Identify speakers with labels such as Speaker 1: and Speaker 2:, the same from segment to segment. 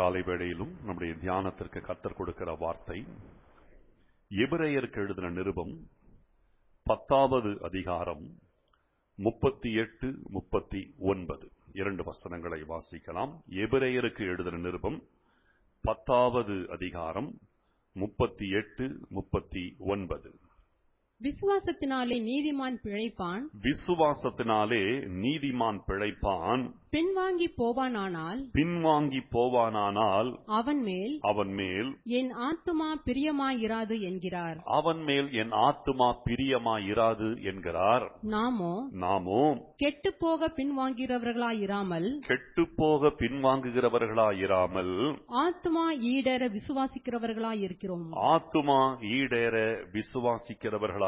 Speaker 1: காலை வேளையிலும் நம்முடைய தியானத்திற்கு கத்தர் கொடுக்கிற வார்த்தை எபிரேயருக்கு எழுதின நிருபம் பத்தாவது அதிகாரம் முப்பத்தி எட்டு முப்பத்தி ஒன்பது இரண்டு வசனங்களை வாசிக்கலாம் எபிரேயருக்கு எழுதின நிருபம் பத்தாவது அதிகாரம் முப்பத்தி எட்டு முப்பத்தி ஒன்பது
Speaker 2: விசுவாசத்தினாலே நீதிமான் பிழைப்பான்
Speaker 1: விசுவாசத்தினாலே நீதிமான் பிழைப்பான்
Speaker 2: பின்வாங்கி போவானானால்
Speaker 1: பின்வாங்கி போவானானால்
Speaker 2: அவன் மேல்
Speaker 1: அவன் மேல்
Speaker 2: என் ஆத்துமா பிரியமாயிராது என்கிறார்
Speaker 1: அவன் மேல் என் ஆத்துமா பிரியமாயிராது என்கிறார்
Speaker 2: நாமோ
Speaker 1: நாமோ
Speaker 2: கெட்டுப்போக பின்வாங்கிறவர்களாயிராமல்
Speaker 1: கெட்டுப்போக பின்வாங்குகிறவர்களாயிராமல்
Speaker 2: ஆத்துமா ஈடேற விசுவாசிக்கிறவர்களாயிருக்கிறோம்
Speaker 1: ஆத்துமா ஈடேற விசுவாசிக்கிறவர்களாயிருக்கிறோம்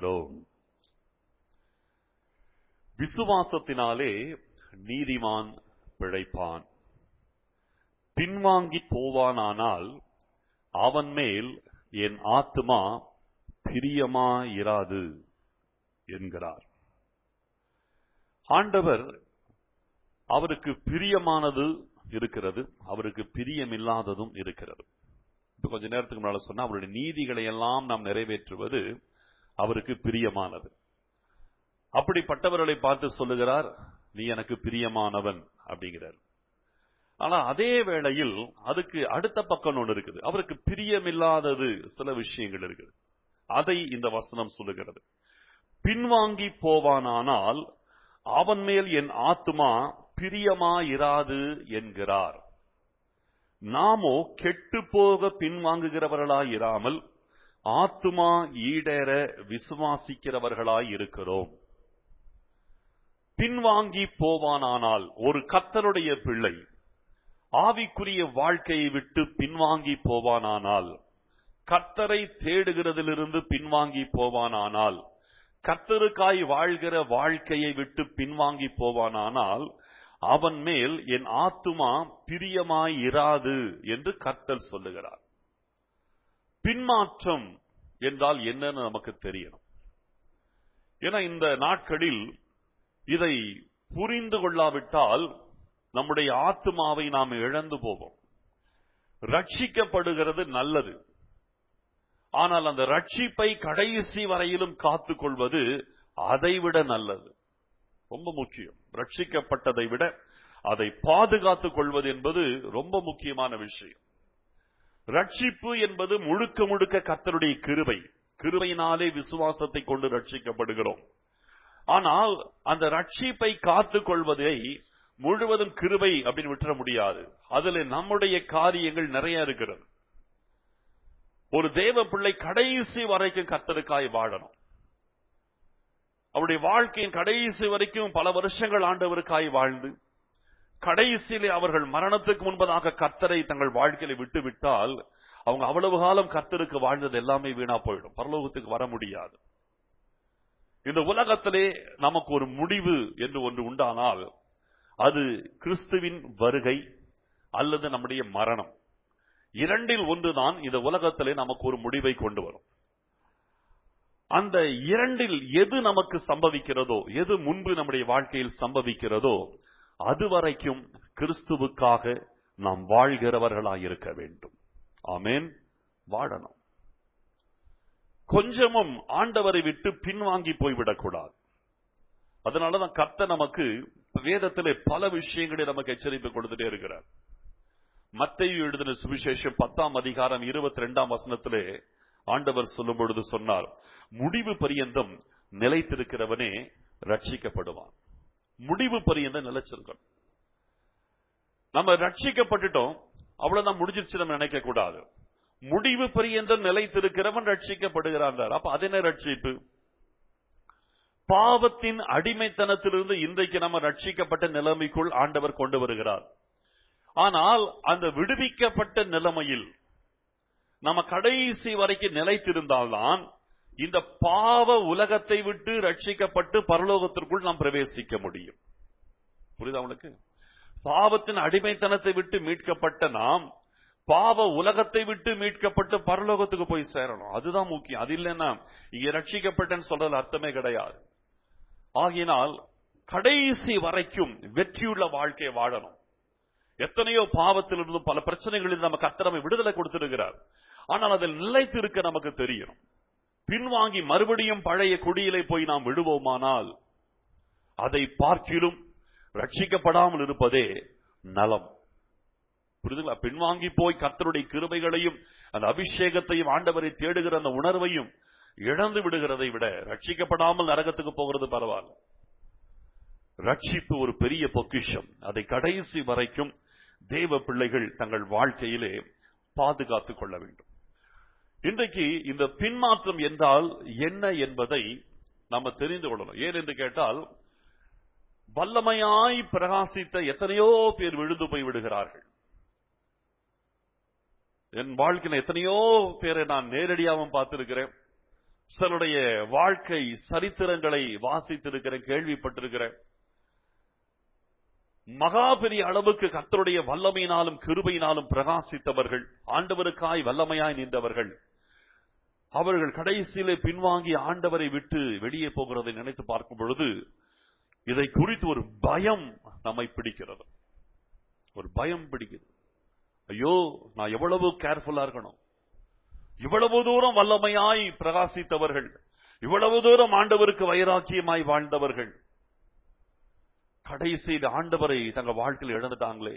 Speaker 1: விசுவாசத்தினாலே நீதிமான் பிழைப்பான் பின்வாங்கி போவானானால் அவன் மேல் என் ஆத்துமா பிரியமாயிராது என்கிறார் ஆண்டவர் அவருக்கு பிரியமானது இருக்கிறது அவருக்கு பிரியமில்லாததும் இருக்கிறது இப்ப கொஞ்ச நேரத்துக்கு முன்னால சொன்னா அவருடைய நீதிகளை எல்லாம் நாம் நிறைவேற்றுவது அவருக்கு பிரியமானது அப்படிப்பட்டவர்களை பார்த்து சொல்லுகிறார் நீ எனக்கு பிரியமானவன் அப்படிங்கிறார் ஆனா அதே வேளையில் அதுக்கு அடுத்த பக்கம் ஒன்று இருக்குது அவருக்கு பிரியமில்லாதது சில விஷயங்கள் இருக்குது அதை இந்த வசனம் சொல்லுகிறது பின்வாங்கி போவானானால் அவன் மேல் என் ஆத்துமா பிரியமாயிராது என்கிறார் நாமோ கெட்டு போக பின்வாங்குகிறவர்களாயிராமல் ஆத்துமா ஈடேற விசுவாசிக்கிறவர்களாய் இருக்கிறோம் பின்வாங்கி போவானானால் ஒரு கத்தருடைய பிள்ளை ஆவிக்குரிய வாழ்க்கையை விட்டு பின்வாங்கி போவானானால் கத்தரை தேடுகிறதிலிருந்து பின்வாங்கி போவானானால் கத்தருக்காய் வாழ்கிற வாழ்க்கையை விட்டு பின்வாங்கி போவானானால் அவன் மேல் என் ஆத்துமா பிரியமாய் இராது என்று கர்த்தர் சொல்லுகிறார் பின்மாற்றம் என்றால் என்னன்னு நமக்கு தெரியணும் ஏன்னா இந்த நாட்களில் இதை புரிந்து கொள்ளாவிட்டால் நம்முடைய ஆத்மாவை நாம் இழந்து போவோம் ரட்சிக்கப்படுகிறது நல்லது ஆனால் அந்த ரட்சிப்பை கடைசி வரையிலும் காத்துக் கொள்வது அதைவிட நல்லது ரொம்ப முக்கியம் ரட்சிக்கப்பட்டதை விட அதை பாதுகாத்துக் கொள்வது என்பது ரொம்ப முக்கியமான விஷயம் ரட்சிப்பு என்பது முழுக்க முழுக்க கத்தருடைய கிருபை கிருபையினாலே விசுவாசத்தை கொண்டு ரட்சிக்கப்படுகிறோம் ஆனால் அந்த ரட்சிப்பை காத்துக் கொள்வதை முழுவதும் கிருபை அப்படின்னு விட்டுற முடியாது அதுல நம்முடைய காரியங்கள் நிறைய இருக்கிறது ஒரு தேவ பிள்ளை கடைசி வரைக்கும் கத்தருக்காய் வாழணும் அவருடைய வாழ்க்கையின் கடைசி வரைக்கும் பல வருஷங்கள் ஆண்டவருக்காய் வாழ்ந்து கடைசியிலே அவர்கள் மரணத்துக்கு முன்பதாக கத்தரை தங்கள் வாழ்க்கையில விட்டு விட்டால் அவங்க அவ்வளவு காலம் கத்தருக்கு வாழ்ந்தது எல்லாமே வீணா போயிடும் பரலோகத்துக்கு வர முடியாது இந்த உலகத்திலே நமக்கு ஒரு முடிவு என்று ஒன்று உண்டானால் அது கிறிஸ்துவின் வருகை அல்லது நம்முடைய மரணம் இரண்டில் ஒன்றுதான் இந்த உலகத்திலே நமக்கு ஒரு முடிவை கொண்டு வரும் அந்த இரண்டில் எது நமக்கு சம்பவிக்கிறதோ எது முன்பு நம்முடைய வாழ்க்கையில் சம்பவிக்கிறதோ அதுவரைக்கும் கிறிஸ்துவுக்காக நாம் வாழ்கிறவர்களாய் இருக்க வேண்டும் ஆமேன் வாழணும் கொஞ்சமும் ஆண்டவரை விட்டு பின்வாங்கி போய்விடக்கூடாது அதனாலதான் கர்த்த நமக்கு வேதத்திலே பல விஷயங்களை நமக்கு எச்சரிப்பு கொடுத்துட்டே இருக்கிறார் மத்தையும் எழுதின சுவிசேஷம் பத்தாம் அதிகாரம் இருபத்தி ரெண்டாம் வசனத்திலே ஆண்டவர் சொல்லும் பொழுது சொன்னார் முடிவு பரியந்தம் நிலைத்திருக்கிறவனே ரட்சிக்கப்படுவான் முடிவு பரியந்தம் நிலைச்சிருக்கணும் நம்ம ரட்சிக்கப்பட்டுட்டோம் அவ்வளவுதான் முடிஞ்சிருச்சு நம்ம நினைக்க கூடாது முடிவு பரியந்தம் நிலைத்திருக்கிறவன் ரட்சிக்கப்படுகிறான் அப்ப அது என்ன ரட்சிப்பு பாவத்தின் அடிமைத்தனத்திலிருந்து இன்றைக்கு நம்ம ரட்சிக்கப்பட்ட நிலைமைக்குள் ஆண்டவர் கொண்டு வருகிறார் ஆனால் அந்த விடுவிக்கப்பட்ட நிலைமையில் நம்ம கடைசி வரைக்கும் நிலைத்திருந்தால்தான் இந்த பாவ உலகத்தை விட்டு ரட்சிக்கப்பட்டு பரலோகத்திற்குள் நாம் பிரவேசிக்க முடியும் புரியுதா உங்களுக்கு பாவத்தின் அடிமைத்தனத்தை விட்டு மீட்கப்பட்ட நாம் பாவ உலகத்தை விட்டு மீட்கப்பட்டு பரலோகத்துக்கு போய் சேரணும் அதுதான் முக்கியம் அது இல்லைன்னா இங்க ரட்சிக்கப்பட்டேன்னு சொல்றது அர்த்தமே கிடையாது ஆகினால் கடைசி வரைக்கும் வெற்றியுள்ள வாழ்க்கையை வாழணும் எத்தனையோ பாவத்திலிருந்து பல பிரச்சனைகளில் நம்ம கத்தரமை விடுதலை கொடுத்திருக்கிறார் ஆனால் அதில் நிலைத்து இருக்க நமக்கு தெரியும் பின்வாங்கி மறுபடியும் பழைய குடியிலே போய் நாம் விடுவோமானால் அதை பார்க்கிலும் ரட்சிக்கப்படாமல் இருப்பதே நலம் புரிதுங்களா பின்வாங்கி போய் கர்த்தருடைய கிருபைகளையும் அந்த அபிஷேகத்தையும் ஆண்டவரை தேடுகிற அந்த உணர்வையும் இழந்து விடுகிறதை விட ரட்சிக்கப்படாமல் நரகத்துக்கு போகிறது பரவாயில்ல ரட்சிப்பு ஒரு பெரிய பொக்கிஷம் அதை கடைசி வரைக்கும் தேவ பிள்ளைகள் தங்கள் வாழ்க்கையிலே பாதுகாத்துக் கொள்ள வேண்டும் இன்றைக்கு இந்த பின்மாற்றம் என்றால் என்ன என்பதை நாம தெரிந்து கொள்ளணும் ஏன் என்று கேட்டால் வல்லமையாய் பிரகாசித்த எத்தனையோ பேர் விழுந்து போய் விடுகிறார்கள் என் வாழ்க்கையில எத்தனையோ பேரை நான் நேரடியாகவும் பார்த்திருக்கிறேன் சிலருடைய வாழ்க்கை சரித்திரங்களை வாசித்திருக்கிறேன் கேள்விப்பட்டிருக்கிறேன் மகா பெரிய அளவுக்கு கர்த்தருடைய வல்லமையினாலும் கிருபையினாலும் பிரகாசித்தவர்கள் ஆண்டவருக்காய் வல்லமையாய் நின்றவர்கள் அவர்கள் கடைசியிலே பின்வாங்கி ஆண்டவரை விட்டு வெளியே போகிறதை நினைத்து பார்க்கும் பொழுது இதை குறித்து ஒரு பயம் நம்மை பிடிக்கிறது ஒரு பயம் பிடிக்குது ஐயோ நான் எவ்வளவு கேர்ஃபுல்லா இருக்கணும் இவ்வளவு தூரம் வல்லமையாய் பிரகாசித்தவர்கள் இவ்வளவு தூரம் ஆண்டவருக்கு வைராக்கியமாய் வாழ்ந்தவர்கள் கடைசியில் ஆண்டவரை தங்க வாழ்க்கையில் இழந்துட்டாங்களே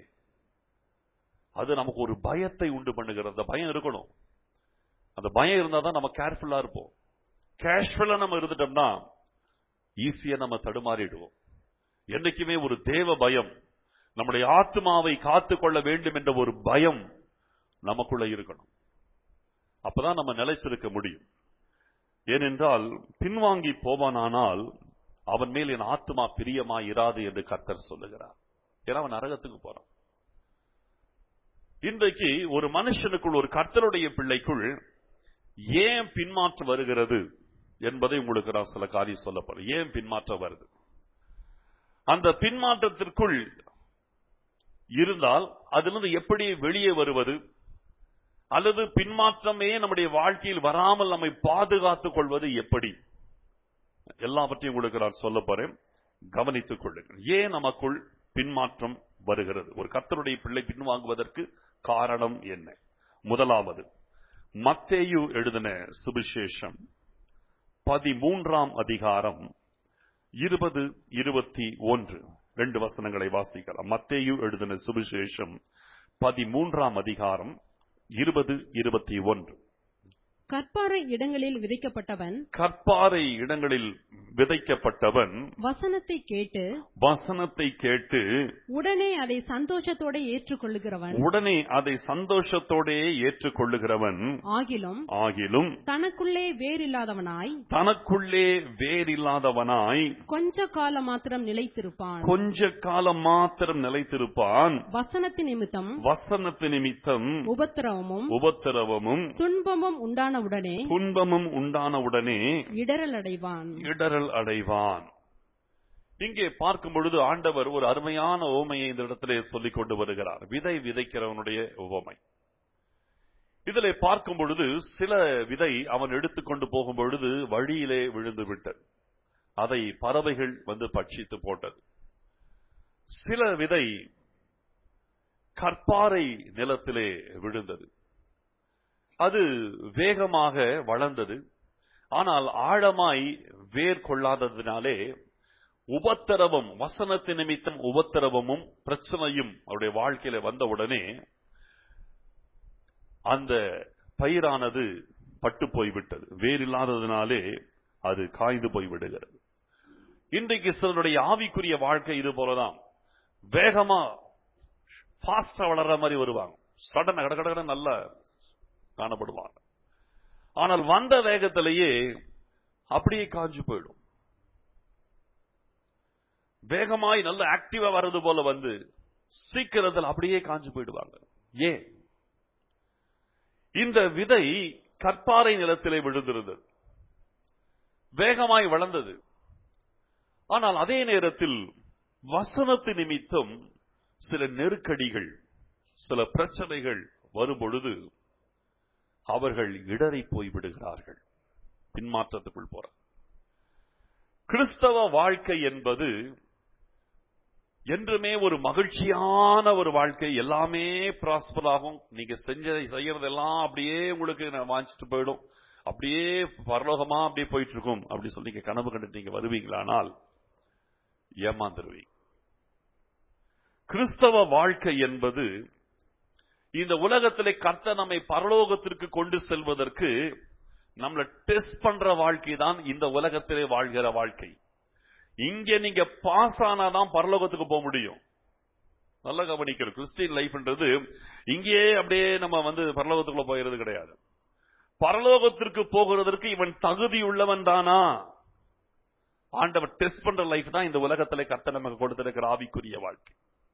Speaker 1: அது நமக்கு ஒரு பயத்தை உண்டு பண்ணுகிறது அந்த பயம் இருக்கணும் அந்த பயம் இருந்தா தான் நம்ம கேர்ஃபுல்லா இருப்போம் கேஷுவலா நம்ம இருந்துட்டோம்னா ஈஸியா நம்ம தடுமாறிடுவோம் என்னைக்குமே ஒரு தேவ பயம் நம்முடைய ஆத்மாவை காத்துக்கொள்ள வேண்டும் என்ற ஒரு பயம் நமக்குள்ள இருக்கணும் அப்பதான் நம்ம நிலைச்சிருக்க முடியும் ஏனென்றால் பின்வாங்கி போவானானால் அவன் மேல் என் ஆத்மா பிரியமாய் இராது என்று கர்த்தர் சொல்லுகிறார் ஏன்னா அவன் நரகத்துக்கு போறான் இன்றைக்கு ஒரு மனுஷனுக்குள் ஒரு கர்த்தருடைய பிள்ளைக்குள் ஏன் பின்மாற்றம் வருகிறது என்பதை உங்களுக்கு நான் சில காரியம் சொல்ல போறேன் ஏன் பின்மாற்றம் வருது அந்த பின்மாற்றத்திற்குள் இருந்தால் அதிலிருந்து எப்படி வெளியே வருவது அல்லது பின்மாற்றமே நம்முடைய வாழ்க்கையில் வராமல் நம்மை பாதுகாத்துக் கொள்வது எப்படி எல்லாவற்றையும் உங்களுக்கு நான் சொல்ல போறேன் கவனித்துக் கொள்ளுங்கள் ஏன் நமக்குள் பின்மாற்றம் வருகிறது ஒரு கர்த்தருடைய பிள்ளை பின்வாங்குவதற்கு காரணம் என்ன முதலாவது மத்தேயு எழுதின சுவிசேஷம் பதிமூன்றாம் அதிகாரம் இருபது இருபத்தி ஒன்று ரெண்டு வசனங்களை வாசிக்கலாம் மத்தேயு எழுதின சுவிசேஷம் பதிமூன்றாம் அதிகாரம் இருபது இருபத்தி ஒன்று
Speaker 2: கற்பாறை இடங்களில் விதைக்கப்பட்டவன்
Speaker 1: கற்பாறை இடங்களில் விதைக்கப்பட்டவன்
Speaker 2: வசனத்தை கேட்டு
Speaker 1: வசனத்தை கேட்டு
Speaker 2: உடனே அதை சந்தோஷத்தோட ஏற்றுக்கொள்ளுகிறவன்
Speaker 1: உடனே அதை சந்தோஷத்தோடே ஏற்றுக்கொள்ளுகிறவன்
Speaker 2: ஆகிலும்
Speaker 1: ஆகிலும்
Speaker 2: தனக்குள்ளே வேறில்லாதவனாய்
Speaker 1: தனக்குள்ளே வேறில்லாதவனாய்
Speaker 2: கொஞ்ச காலம் மாத்திரம் நிலைத்திருப்பான்
Speaker 1: கொஞ்ச காலம் மாத்திரம் நிலைத்திருப்பான்
Speaker 2: வசனத்து நிமித்தம்
Speaker 1: வசனத்து நிமித்தம்
Speaker 2: உபத்திரவமும்
Speaker 1: உபத்திரவமும்
Speaker 2: துன்பமும் உண்டானவுடனே
Speaker 1: துன்பமும் உண்டானவுடனே
Speaker 2: இடரல் அடைவான்
Speaker 1: இடரல் அடைவான் இங்கே பார்க்கும் பொழுது ஆண்டவர் ஒரு அருமையான ஓமையை இந்த இடத்திலே சொல்லிக் கொண்டு வருகிறார் விதை விதைக்கிறவனுடைய உவமை இதிலே பார்க்கும் பொழுது சில விதை அவன் எடுத்துக்கொண்டு போகும் பொழுது வழியிலே விழுந்து விட்டது அதை பறவைகள் வந்து பட்சித்து போட்டது சில விதை கற்பாறை நிலத்திலே விழுந்தது அது வேகமாக வளர்ந்தது ஆனால் ஆழமாய் வேர் கொள்ளாததினாலே உபத்திரவம் வசனத்து நிமித்தம் உபத்திரவமும் பிரச்சனையும் அவருடைய வாழ்க்கையில வந்தவுடனே அந்த பயிரானது பட்டு போய்விட்டது வேர் இல்லாததினாலே அது காய்ந்து போய் விடுகிறது இன்றைக்கு சிலருடைய ஆவிக்குரிய வாழ்க்கை இது போலதான் வேகமா ஃபாஸ்டா வளர்ற மாதிரி வருவாங்க சடன கடகட நல்லா காணப்படுவாங்க ஆனால் வந்த வேகத்திலேயே அப்படியே காஞ்சு போயிடும் வேகமாய் நல்ல ஆக்டிவா வர்றது போல வந்து சீக்கிரத்தில் அப்படியே காஞ்சு போயிடுவாங்க ஏன் இந்த விதை கற்பாறை நிலத்திலே விழுந்திருந்தது வேகமாய் வளர்ந்தது ஆனால் அதே நேரத்தில் வசனத்து நிமித்தம் சில நெருக்கடிகள் சில பிரச்சனைகள் வரும் பொழுது அவர்கள் இடறி போய் விடுகிறார்கள் பின்மாற்றத்துக்குள் போற கிறிஸ்தவ வாழ்க்கை என்பது என்றுமே ஒரு மகிழ்ச்சியான ஒரு வாழ்க்கை எல்லாமே ப்ராஸ்பர் ஆகும் நீங்க செஞ்சதை செய்யறதெல்லாம் அப்படியே உங்களுக்கு நான் வாஞ்சிட்டு போயிடும் அப்படியே பரலோகமா அப்படியே போயிட்டு இருக்கும் அப்படி சொல்லி நீங்க கனவு கண்டு நீங்க வருவீங்களானால் ஏமாந்துருவீங்க கிறிஸ்தவ வாழ்க்கை என்பது இந்த உலகத்திலே கர்த்தர் நம்மை பரலோகத்திற்கு கொண்டு செல்வதற்கு நம்மள டெஸ்ட் பண்ற வாழ்க்கை தான் இந்த உலகத்திலே வாழ்கிற வாழ்க்கை இங்க நீங்க பாஸ் ஆனாதான் பரலோகத்துக்கு போக முடியும் நல்ல கவனிக்கணும் கிறிஸ்டியன் லைஃப்ன்றது இங்கேயே அப்படியே நம்ம வந்து பரலோகத்துக்குள்ள போகிறது கிடையாது பரலோகத்திற்கு போகிறதற்கு இவன் தகுதி உள்ளவன் தானா ஆண்டவர் டெஸ்ட் பண்ற லைஃப் தான் இந்த உலகத்திலே கர்த்தர் நமக்கு கொடுத்திருக்கிற ஆவிக்குரிய வாழ்க்கை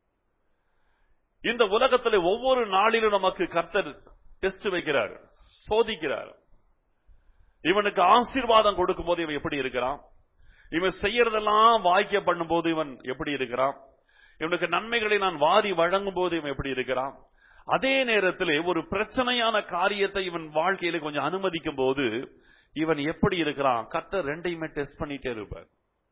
Speaker 1: இந்த உலகத்திலே ஒவ்வொரு நாளிலும் நமக்கு கர்த்தர் டெஸ்ட் வைக்கிறார் சோதிக்கிறார் இவனுக்கு ஆசீர்வாதம் கொடுக்கும் போது இவன் எப்படி இருக்கிறான் இவன் செய்யறதெல்லாம் வாய்க்க பண்ணும் போது இவன் எப்படி இருக்கிறான் இவனுக்கு நன்மைகளை நான் வாரி வழங்கும் போது இவன் எப்படி இருக்கிறான் அதே நேரத்தில் ஒரு பிரச்சனையான காரியத்தை இவன் வாழ்க்கையில கொஞ்சம் அனுமதிக்கும் போது இவன் எப்படி இருக்கிறான் கர்த்தர் ரெண்டையுமே டெஸ்ட் பண்ணிட்டே இருப்பார்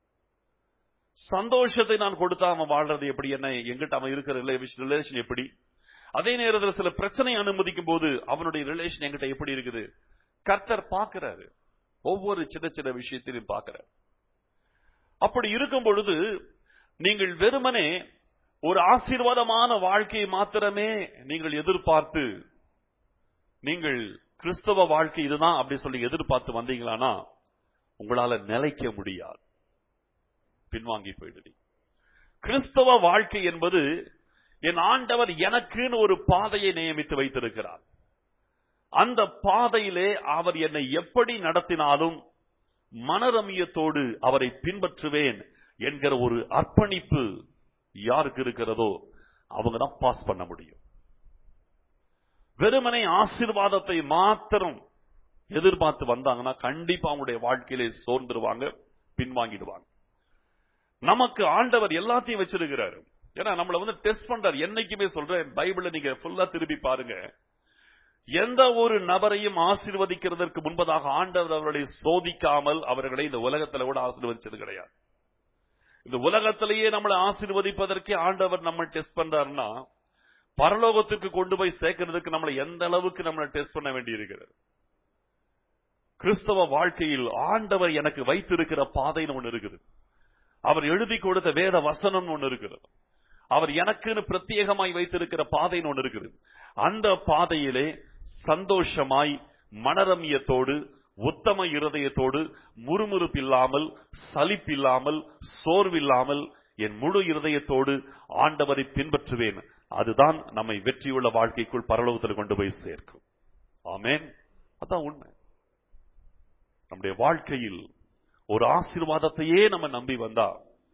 Speaker 1: சந்தோஷத்தை நான் கொடுத்தா அவன் வாழ்றது எப்படி என்ன எங்கிட்ட அவன் இருக்கிற ரிலேஷன் எப்படி அதே நேரத்தில் சில பிரச்சனை அனுமதிக்கும் போது அவனுடைய ரிலேஷன் எங்கிட்ட எப்படி இருக்குது கர்த்தர் பார்க்கிறாரு ஒவ்வொரு சின்ன சின்ன விஷயத்திலையும் பார்க்கிறார் அப்படி இருக்கும் பொழுது நீங்கள் வெறுமனே ஒரு ஆசீர்வாதமான வாழ்க்கையை மாத்திரமே நீங்கள் எதிர்பார்த்து நீங்கள் கிறிஸ்தவ வாழ்க்கை இதுதான் அப்படி சொல்லி எதிர்பார்த்து வந்தீங்களானா உங்களால நிலைக்க முடியாது பின்வாங்கி போயிடுவீங்க கிறிஸ்தவ வாழ்க்கை என்பது என் ஆண்டவர் எனக்குன்னு ஒரு பாதையை நியமித்து வைத்திருக்கிறார் அந்த பாதையிலே அவர் என்னை எப்படி நடத்தினாலும் மனரமியத்தோடு அவரை பின்பற்றுவேன் என்கிற ஒரு அர்ப்பணிப்பு யாருக்கு இருக்கிறதோ அவங்க தான் பாஸ் பண்ண முடியும் வெறுமனை ஆசீர்வாதத்தை மாத்திரம் எதிர்பார்த்து வந்தாங்கன்னா கண்டிப்பா அவங்களுடைய வாழ்க்கையிலே சோர்ந்துருவாங்க பின்வாங்கிடுவாங்க நமக்கு ஆண்டவர் எல்லாத்தையும் வச்சிருக்கிறாரு ஏன்னா நம்மள வந்து டெஸ்ட் பண்றாரு என்னைக்குமே சொல்றேன் பைபிள நீங்க ஃபுல்லா திருப்பி பாருங்க எந்த ஒரு நபரையும் ஆசீர்வதிக்கிறதற்கு முன்பதாக ஆண்டவர் அவர்களை சோதிக்காமல் அவர்களை இந்த உலகத்துல கூட ஆசீர்வதிச்சது கிடையாது இந்த உலகத்திலேயே நம்மளை ஆசீர்வதிப்பதற்கே ஆண்டவர் நம்ம டெஸ்ட் பண்றாருன்னா பரலோகத்துக்கு கொண்டு போய் சேர்க்கறதுக்கு நம்மளை எந்த அளவுக்கு நம்மளை டெஸ்ட் பண்ண வேண்டி இருக்கிறது கிறிஸ்தவ வாழ்க்கையில் ஆண்டவர் எனக்கு வைத்திருக்கிற பாதைன்னு ஒண்ணு இருக்குது அவர் எழுதி கொடுத்த வேத வசனம் ஒண்ணு இருக்கிறது அவர் எனக்குன்னு பிரத்யேகமாய் வைத்திருக்கிற பாதைன்னு ஒண்ணு இருக்குது அந்த பாதையிலே சந்தோஷமாய் மனரமியத்தோடு உத்தம இருதயத்தோடு முறுமுறுப்பில்லாமல் சலிப்பில்லாமல் சோர்வில்லாமல் என் முழு இருதயத்தோடு ஆண்டவரை பின்பற்றுவேன் அதுதான் நம்மை வெற்றியுள்ள வாழ்க்கைக்குள் பரலோகத்தில் கொண்டு போய் சேர்க்கும் ஆமேன் அதான் உண்மை நம்முடைய வாழ்க்கையில் ஒரு ஆசீர்வாதத்தையே நம்ம நம்பி வந்தா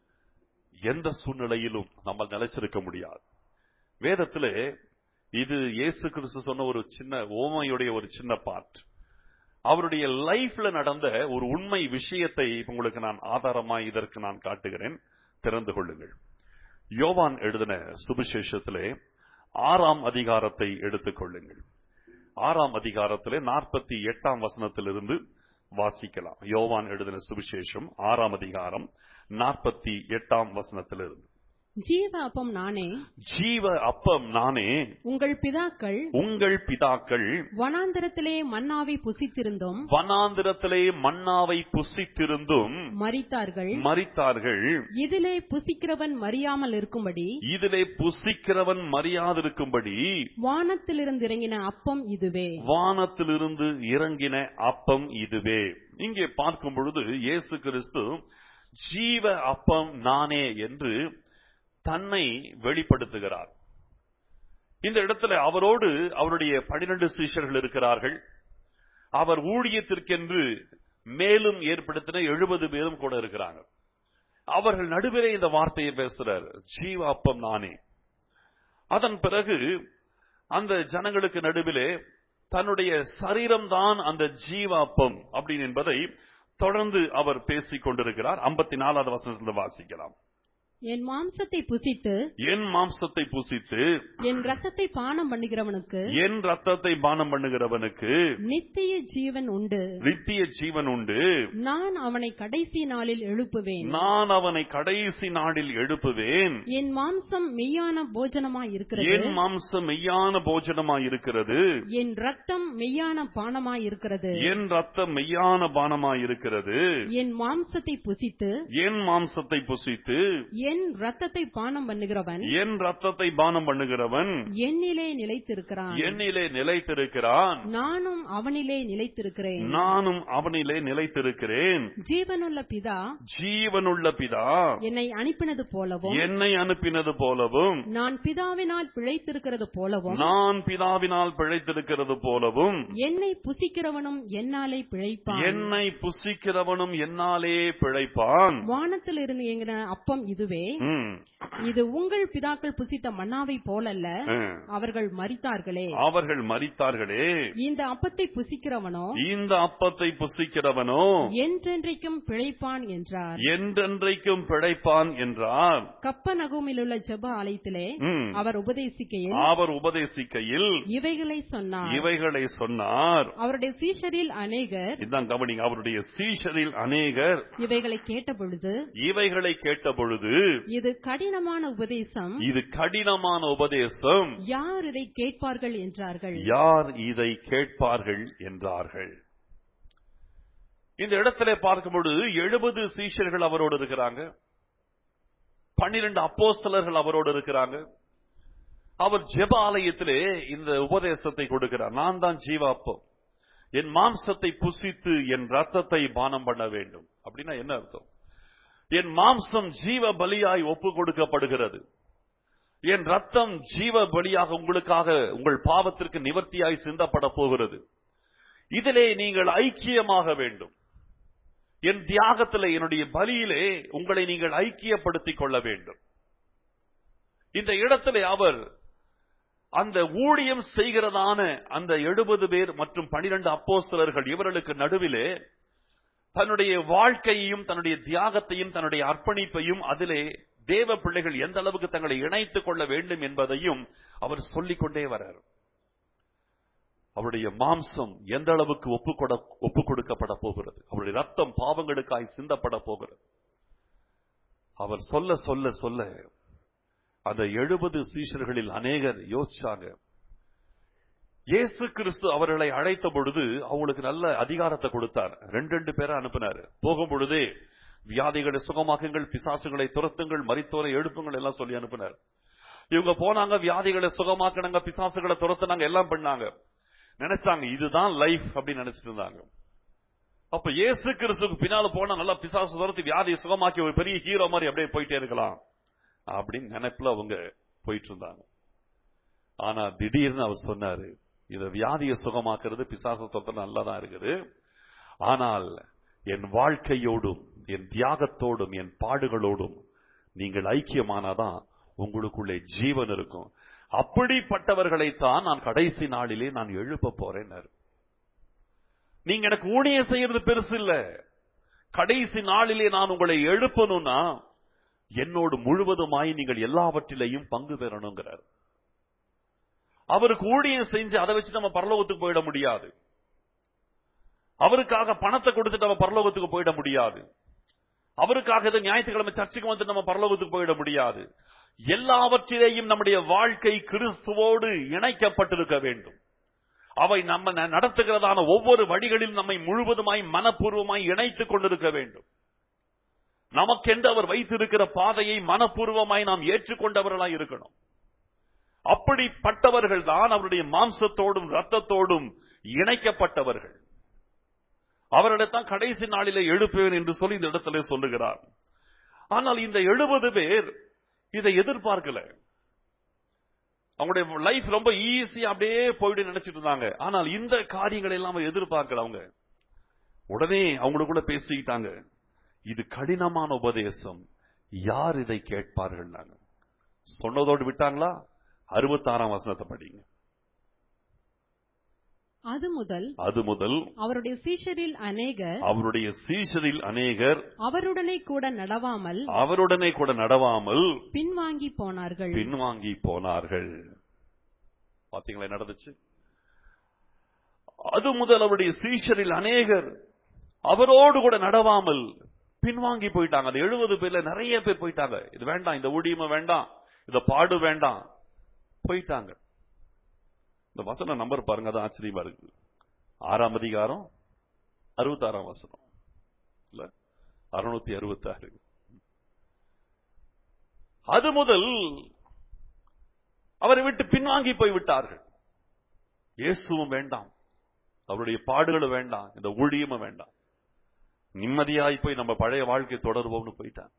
Speaker 1: எந்த சூழ்நிலையிலும் நம்ம நிலைச்சிருக்க முடியாது வேதத்திலே இது இயேசு கிறிஸ்து சொன்ன ஒரு சின்ன ஓமையுடைய ஒரு சின்ன பார்ட் அவருடைய லைஃப்ல நடந்த ஒரு உண்மை விஷயத்தை உங்களுக்கு நான் ஆதாரமா இதற்கு நான் காட்டுகிறேன் திறந்து கொள்ளுங்கள் யோவான் எழுதின சுவிசேஷத்திலே ஆறாம் அதிகாரத்தை எடுத்துக் கொள்ளுங்கள் ஆறாம் அதிகாரத்திலே நாற்பத்தி எட்டாம் வசனத்திலிருந்து வாசிக்கலாம் யோவான் எழுதின சுவிசேஷம் ஆறாம் அதிகாரம் நாற்பத்தி எட்டாம் வசனத்திலிருந்து
Speaker 2: ஜீவ அப்பம் நானே
Speaker 1: ஜீவ அப்பம் நானே
Speaker 2: உங்கள் பிதாக்கள்
Speaker 1: உங்கள் பிதாக்கள்
Speaker 2: வனாந்தரத்திலே மன்னாவை புசித்திருந்தும்
Speaker 1: வனாந்திரத்திலே மன்னாவை புசித்திருந்தும்
Speaker 2: மரித்தார்கள்
Speaker 1: மரித்தார்கள்
Speaker 2: இதிலே புசிக்கிறவன் மறியாமல் இருக்கும்படி
Speaker 1: இதிலே புசிக்கிறவன் மரியாதிருக்கும்படி
Speaker 2: வானத்திலிருந்து இறங்கின அப்பம் இதுவே
Speaker 1: வானத்திலிருந்து இறங்கின அப்பம் இதுவே இங்கே பார்க்கும் பொழுது இயேசு கிறிஸ்து ஜீவ அப்பம் நானே என்று தன்னை வெளிப்படுத்துகிறார் இந்த இடத்துல அவரோடு அவருடைய பனிரெண்டு சீஷர்கள் இருக்கிறார்கள் அவர் ஊழியத்திற்கென்று மேலும் ஏற்படுத்தின எழுபது பேரும் கூட இருக்கிறாங்க அவர்கள் நடுவிலே இந்த வார்த்தையை பேசுறார் ஜீவ அப்பம் நானே அதன் பிறகு அந்த ஜனங்களுக்கு நடுவிலே தன்னுடைய சரீரம்தான் அந்த ஜீவ அப்பம் அப்படின்னு என்பதை தொடர்ந்து அவர் பேசிக் கொண்டிருக்கிறார் ஐம்பத்தி நாலாவது வசனத்தில் வாசிக்கலாம்
Speaker 2: என் மாம்சத்தை புசித்து
Speaker 1: என் மாம்சத்தை புசித்து
Speaker 2: என் ரத்தத்தை பானம் பண்ணுகிறவனுக்கு
Speaker 1: என் ரத்தத்தை பானம் பண்ணுகிறவனுக்கு
Speaker 2: நித்திய ஜீவன் உண்டு
Speaker 1: நித்திய ஜீவன் உண்டு
Speaker 2: நான் அவனை கடைசி நாளில் எழுப்புவேன்
Speaker 1: நான் அவனை கடைசி நாளில் எழுப்புவேன்
Speaker 2: என் மாம்சம் மெய்யான போஜனமாய் இருக்கிறது
Speaker 1: என் மாம்சம் மெய்யான போஜனமாய் இருக்கிறது
Speaker 2: என் ரத்தம் மெய்யான பானமாய் இருக்கிறது
Speaker 1: என் ரத்தம் மெய்யான பானமாய் இருக்கிறது
Speaker 2: என் மாம்சத்தை புசித்து
Speaker 1: என் மாம்சத்தை புசித்து
Speaker 2: என் ரத்தத்தை பானம் பண்ணுகிறவன்
Speaker 1: என் ரத்தத்தை பானம் பண்ணுகிறவன்
Speaker 2: என்னிலே நிலைத்திருக்கிறான்
Speaker 1: என்னிலே நிலைத்திருக்கிறான்
Speaker 2: நானும் அவனிலே நிலைத்திருக்கிறேன்
Speaker 1: நானும் அவனிலே நிலைத்திருக்கிறேன்
Speaker 2: ஜீவனுள்ள பிதா
Speaker 1: ஜீவனுள்ள பிதா
Speaker 2: என்னை அனுப்பினது போலவும்
Speaker 1: என்னை அனுப்பினது போலவும்
Speaker 2: நான் பிதாவினால் பிழைத்திருக்கிறது போலவும்
Speaker 1: நான் பிதாவினால் பிழைத்திருக்கிறது போலவும்
Speaker 2: என்னை புசிக்கிறவனும் என்னாலே பிழைப்பான்
Speaker 1: என்னை புசிக்கிறவனும் என்னாலே பிழைப்பான்
Speaker 2: வானத்தில் இருந்து எங்கிற அப்பம் இதுவே
Speaker 1: ம்,
Speaker 2: இது உங்கள் பிதாக்கள் புசித்த மன்னாவை போலல்ல
Speaker 1: ம்.
Speaker 2: அவர்கள் மரித்தார்களே
Speaker 1: அவர்கள் மரித்தார்களே
Speaker 2: இந்த அப்பத்தை புசிக்கிறவனோ
Speaker 1: இந்த அப்பத்தை புசிக்கிறவனோ
Speaker 2: என்றென்றைக்கும் பிழைப்பான் என்றார்
Speaker 1: என்றென்றைக்கும் பிழைப்பான் என்றார்
Speaker 2: கப்பநகூமில் உள்ள ஜெப ஆலயத்திலே
Speaker 1: ம்.
Speaker 2: அவர் உபதேசிக்கையில்
Speaker 1: அவர் உபதேசிக்கையில்
Speaker 2: இவைகளை சொன்னார்
Speaker 1: இவைகளை சொன்னார்
Speaker 2: அவருடைய சீஷரில் அநேகர்
Speaker 1: இதான் கவனிங்க அவருடைய சீஷரில் அநேகர்
Speaker 2: இவைகளை கேட்டபொழுது
Speaker 1: இவைகளை கேட்ட பொழுது
Speaker 2: இது கடினமான உபதேசம்
Speaker 1: இது கடினமான உபதேசம்
Speaker 2: யார் இதை கேட்பார்கள் என்றார்கள்
Speaker 1: யார் இதை கேட்பார்கள் என்றார்கள் இந்த இடத்திலே பார்க்கும் பொழுது எழுபது சீஷர்கள் அவரோடு இருக்கிறாங்க பன்னிரண்டு அப்போஸ்தலர்கள் அவரோடு இருக்கிறாங்க அவர் ஜெப ஆலயத்திலே இந்த உபதேசத்தை கொடுக்கிறார் நான் தான் ஜீவாப்பம் என் மாம்சத்தை புசித்து என் ரத்தத்தை பானம் பண்ண வேண்டும் அப்படின்னா என்ன அர்த்தம் என் மாம்சம் ஜீவ பலியாய் ஒப்பு கொடுக்கப்படுகிறது என் ரத்தம் ஜீவ பலியாக உங்களுக்காக உங்கள் பாவத்திற்கு நிவர்த்தியாய் சிந்தப்பட போகிறது இதிலே நீங்கள் ஐக்கியமாக வேண்டும் என் தியாகத்திலே என்னுடைய பலியிலே உங்களை நீங்கள் ஐக்கியப்படுத்திக் கொள்ள வேண்டும் இந்த இடத்திலே அவர் அந்த ஊழியம் செய்கிறதான அந்த எழுபது பேர் மற்றும் பனிரெண்டு அப்போஸ்தலர்கள் இவர்களுக்கு நடுவிலே தன்னுடைய வாழ்க்கையையும் தன்னுடைய தியாகத்தையும் தன்னுடைய அர்ப்பணிப்பையும் அதிலே தேவ பிள்ளைகள் எந்த அளவுக்கு தங்களை இணைத்துக் கொள்ள வேண்டும் என்பதையும் அவர் சொல்லிக் கொண்டே வரார் அவருடைய மாம்சம் எந்த அளவுக்கு ஒப்பு கொட ஒப்பு கொடுக்கப்பட போகிறது அவருடைய ரத்தம் பாவங்களுக்காய் சிந்தப்பட போகிறது அவர் சொல்ல சொல்ல சொல்ல அந்த எழுபது சீஷர்களில் அநேகர் யோசிச்சாங்க இயேசு கிறிஸ்து அவர்களை அழைத்த பொழுது அவங்களுக்கு நல்ல அதிகாரத்தை கொடுத்தார் ரெண்டு ரெண்டு பேரை அனுப்பினார் போகும் பொழுதே வியாதிகளை சுகமாக்குங்கள் பிசாசுகளை துரத்துங்கள் மரித்தோரை எழுப்புங்கள் எல்லாம் சொல்லி அனுப்பினார் இவங்க போனாங்க வியாதிகளை சுகமாக்கினாங்க பிசாசுகளை துரத்துனாங்க எல்லாம் பண்ணாங்க நினைச்சாங்க இதுதான் லைஃப் அப்படின்னு நினைச்சிட்டு இருந்தாங்க அப்ப இயேசு கிறிஸ்துக்கு பின்னால போனா நல்லா பிசாசு துரத்தி வியாதியை சுகமாக்கி ஒரு பெரிய ஹீரோ மாதிரி அப்படியே போயிட்டே இருக்கலாம் அப்படின்னு நினைப்புல அவங்க போயிட்டு இருந்தாங்க ஆனா திடீர்னு அவர் சொன்னாரு இத வியாதியை சுகமாக்குறது பிசாசு தொத்த நல்லா தான் இருக்குது ஆனால் என் வாழ்க்கையோடும் என் தியாகத்தோடும் என் பாடுகளோடும் நீங்கள் ஐக்கியமானாதான் உங்களுக்குள்ளே ஜீவன் இருக்கும் அப்படிப்பட்டவர்களைத்தான் நான் கடைசி நாளிலே நான் எழுப்ப போறேன் நீங்க எனக்கு ஊழியம் செய்யறது பெருசு இல்ல கடைசி நாளிலே நான் உங்களை எழுப்பணும்னா என்னோடு முழுவதுமாய் நீங்கள் எல்லாவற்றிலையும் பங்கு பெறணுங்கிறார் அவருக்கு ஊழியம் செஞ்சு அதை வச்சு நம்ம பரலோகத்துக்கு போயிட முடியாது அவருக்காக பணத்தை கொடுத்துட்டு நம்ம பரலோகத்துக்கு போயிட முடியாது அவருக்காக ஏதோ ஞாயிற்றுக்கிழமை சர்ச்சுக்கு வந்து நம்ம பரலோகத்துக்கு போயிட முடியாது எல்லாவற்றிலேயும் நம்முடைய வாழ்க்கை கிறிஸ்துவோடு இணைக்கப்பட்டிருக்க வேண்டும் அவை நம்ம ந- நடத்துகிறதான ஒவ்வொரு வழிகளிலும் நம்மை முழுவதுமாய் மனப்பூர்வமாய் இணைத்துக் கொண்டிருக்க வேண்டும் நமக்கென்று அவர் வைத்திருக்கிற பாதையை மனப்பூர்வமாய் நாம் ஏற்றுக்கொண்டவர்களாய் இருக்கணும் அப்படிப்பட்டவர்கள் தான் அவருடைய மாம்சத்தோடும் ரத்தத்தோடும் இணைக்கப்பட்டவர்கள் அவர்களிடத்தான் கடைசி நாளிலே எழுப்புவேன் என்று சொல்லி இந்த இடத்துல சொல்லுகிறார் ஆனால் இந்த எழுபது பேர் இதை எதிர்பார்க்கல அவங்களுடைய லைஃப் ரொம்ப ஈஸியா அப்படியே போயிட்டு நினைச்சிட்டு இருந்தாங்க ஆனால் இந்த காரியங்களை எல்லாம் அவங்க எதிர்பார்க்கல அவங்க உடனே அவங்களுக்குள்ள பேசிக்கிட்டாங்க இது கடினமான உபதேசம் யார் இதை கேட்பார்கள் நாங்க சொன்னதோடு விட்டாங்களா அறுபத்தாறாம் வசனத்தை படிங்க
Speaker 2: அது முதல்
Speaker 1: அது முதல்
Speaker 2: அவருடைய சீஷரில் அநேகர்
Speaker 1: அவருடைய சீஷரில் அநேகர்
Speaker 2: அவருடனே கூட நடவாமல்
Speaker 1: அவருடனே கூட நடவாமல்
Speaker 2: பின்வாங்கி போனார்கள்
Speaker 1: பின்வாங்கி போனார்கள் பாத்தீங்களா என்ன நடந்துச்சு அது முதல் அவருடைய சீஷரில் அநேகர் அவரோடு கூட நடவாமல் பின்வாங்கி போயிட்டாங்க அந்த எழுபது பேர்ல நிறைய பேர் போயிட்டாங்க இது வேண்டாம் இந்த ஊழியமும் வேண்டாம் இந்த பாடு வேண்டாம் போயிட்டாங்க இந்த வசனம் நம்பர் பாருங்க அது ஆச்சரியமா இருக்கு ஆறாம் அதிகாரம் அறுபத்தாறாம் வசனம் இல்ல அறுநூத்தி அறுபத்தாறு அது முதல் அவரை விட்டு பின்வாங்கி போய் விட்டார்கள் இயேசுவும் வேண்டாம் அவருடைய பாடுகளும் வேண்டாம் இந்த ஊழியமும் வேண்டாம் நிம்மதியாய் போய் நம்ம பழைய வாழ்க்கை தொடருவோம்னு போயிட்டான்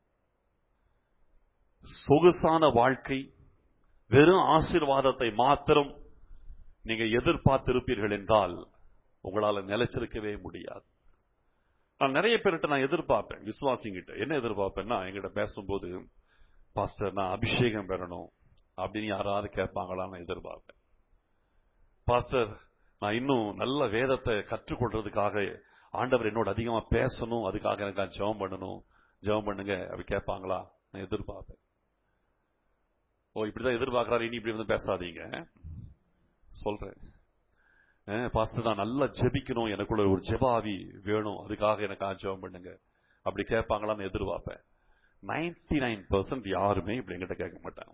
Speaker 1: சொகுசான வாழ்க்கை வெறும் ஆசீர்வாதத்தை மாத்திரம் நீங்க எதிர்பார்த்திருப்பீர்கள் என்றால் உங்களால நிலைச்சிருக்கவே முடியாது நான் நிறைய பேர்கிட்ட நான் எதிர்பார்ப்பேன் விசுவாசிங்கிட்ட என்ன எதிர்பார்ப்பேன்னா எங்கிட்ட பேசும்போது பாஸ்டர் நான் அபிஷேகம் பெறணும் அப்படின்னு யாராவது கேட்பாங்களான்னு எதிர்பார்ப்பேன் பாஸ்டர் நான் இன்னும் நல்ல வேதத்தை கற்றுக்கொள்றதுக்காக ஆண்டவர் என்னோட அதிகமா பேசணும் அதுக்காக எனக்கு நான் ஜெபம் பண்ணணும் ஜெபம் பண்ணுங்க அப்படி கேட்பாங்களா நான் எதிர்பார்ப்பேன் ஓ இப்படிதான் எதிர்பார்க்கறாரு இனி இப்படி வந்து பேசாதீங்க சொல்றேன் பாஸ்டர் நான் நல்லா ஜெபிக்கணும் எனக்குள்ள ஒரு ஜெபாவி வேணும் அதுக்காக எனக்கு ஜெபம் பண்ணுங்க அப்படி கேட்பாங்களான்னு எதிர்பார்ப்பேன் நைன்டி நைன் பர்சன்ட் யாருமே இப்படி என்கிட்ட கேட்க மாட்டாங்க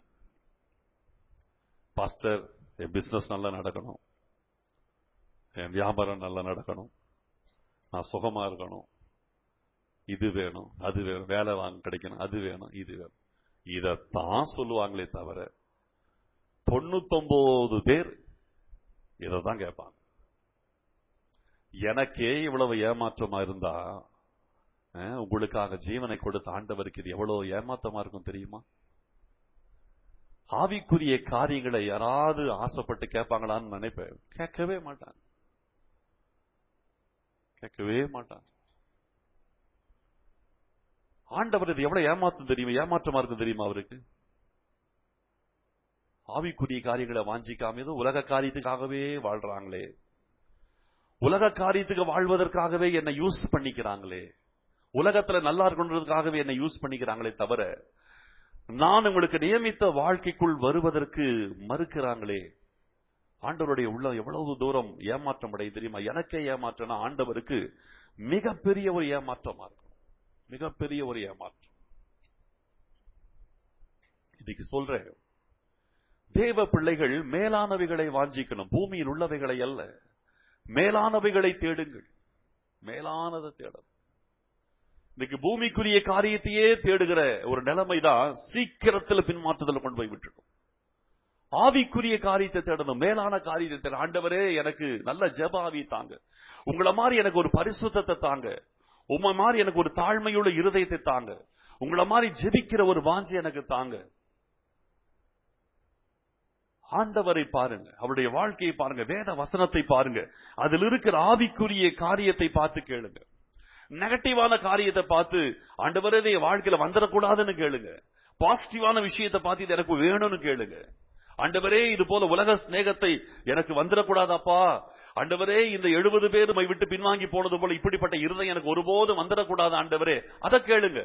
Speaker 1: பாஸ்டர் என் பிசினஸ் நல்லா நடக்கணும் என் வியாபாரம் நல்லா நடக்கணும் நான் சுகமா இருக்கணும் இது வேணும் அது வேணும் வேலை வாங்க கிடைக்கணும் அது வேணும் இது வேணும் இதத்தான் சொல்லுவாங்களே தவிர தொண்ணூத்தொன்பது பேர் இதான் கேட்பாங்க எனக்கே இவ்வளவு ஏமாற்றமா இருந்தா அஹ், உங்களுக்காக ஜீவனை கொடுத்த ஆண்டவருக்கு இது எவ்வளவு ஏமாற்றமா இருக்கும் தெரியுமா ஆவிக்குரிய காரியங்களை யாராவது ஆசைப்பட்டு கேட்பாங்களான்னு நினைப்பேன் கேட்கவே மாட்டாங்க கேட்கவே மாட்டாங்க ஆண்டவர் இது எவ்வளவு ஏமாற்றம் தெரியுமா ஏமாற்றமா இருக்கு தெரியுமா அவருக்கு ஆவிக்குரிய காரியங்களை வாஞ்சிக்காம ஏதோ உலக காரியத்துக்காகவே வாழ்றாங்களே உலக காரியத்துக்கு வாழ்வதற்காகவே என்னை யூஸ் பண்ணிக்கிறாங்களே உலகத்துல நல்லா இருக்கணுன்றதுக்காகவே என்னை யூஸ் பண்ணிக்கிறாங்களே தவிர நான் உங்களுக்கு நியமித்த வாழ்க்கைக்குள் வருவதற்கு மறுக்கிறாங்களே ஆண்டவருடைய உள்ளம் எவ்வளவு தூரம் ஏமாற்றம் அடைய தெரியுமா எனக்கே ஏமாற்றம்னா ஆண்டவருக்கு மிகப்பெரிய ஒரு ஏமாற்றமா இருக்கும் மிகப்பெரிய ஒரு ஏமாற்றம் இன்னைக்கு சொல்றேன் தேவ பிள்ளைகள் மேலானவைகளை வாஞ்சிக்கணும் பூமியில் உள்ளவைகளை அல்ல மேலானவைகளை தேடுங்கள் மேலானதை தேடணும் இன்னைக்கு பூமிக்குரிய காரியத்தையே தேடுகிற ஒரு நிலைமை தான் சீக்கிரத்துல பின்மாற்றுதல் கொண்டு போய் விட்டுடும் ஆவிக்குரிய காரியத்தை தேடணும் மேலான காரியத்தை தேட ஆண்டவரே எனக்கு நல்ல ஜெபாவி தாங்க உங்கள மாதிரி எனக்கு ஒரு பரிசுத்தத்தை தாங்க உங்க மாதிரி எனக்கு ஒரு தாழ்மையுள்ள இருதயத்தை தாங்க உங்கள மாதிரி ஜெபிக்கிற ஒரு வாஞ்சி எனக்கு தாங்க ஆண்டவரை பாருங்க அவருடைய வாழ்க்கையை பாருங்க வேத வசனத்தை பாருங்க அதில் இருக்கிற ஆவிக்குரிய காரியத்தை பார்த்து கேளுங்க நெகட்டிவான காரியத்தை பார்த்து ஆண்டவரே இது என் வாழ்க்கையில வந்துடக்கூடாதுன்னு கேளுங்க பாசிட்டிவான விஷயத்தை பார்த்து இது எனக்கு வேணும்னு கேளுங்க ஆண்டவரே இது போல உலக சிநேகத்தை எனக்கு வந்துடக்கூடாதாப்பா ஆண்டவரே இந்த எழுபது பேர் மை விட்டு பின்வாங்கி போனது போல இப்படிப்பட்ட இருதயம் எனக்கு ஒருபோதும் வந்துடக்கூடாது ஆண்டவரே அதை கேளுங்க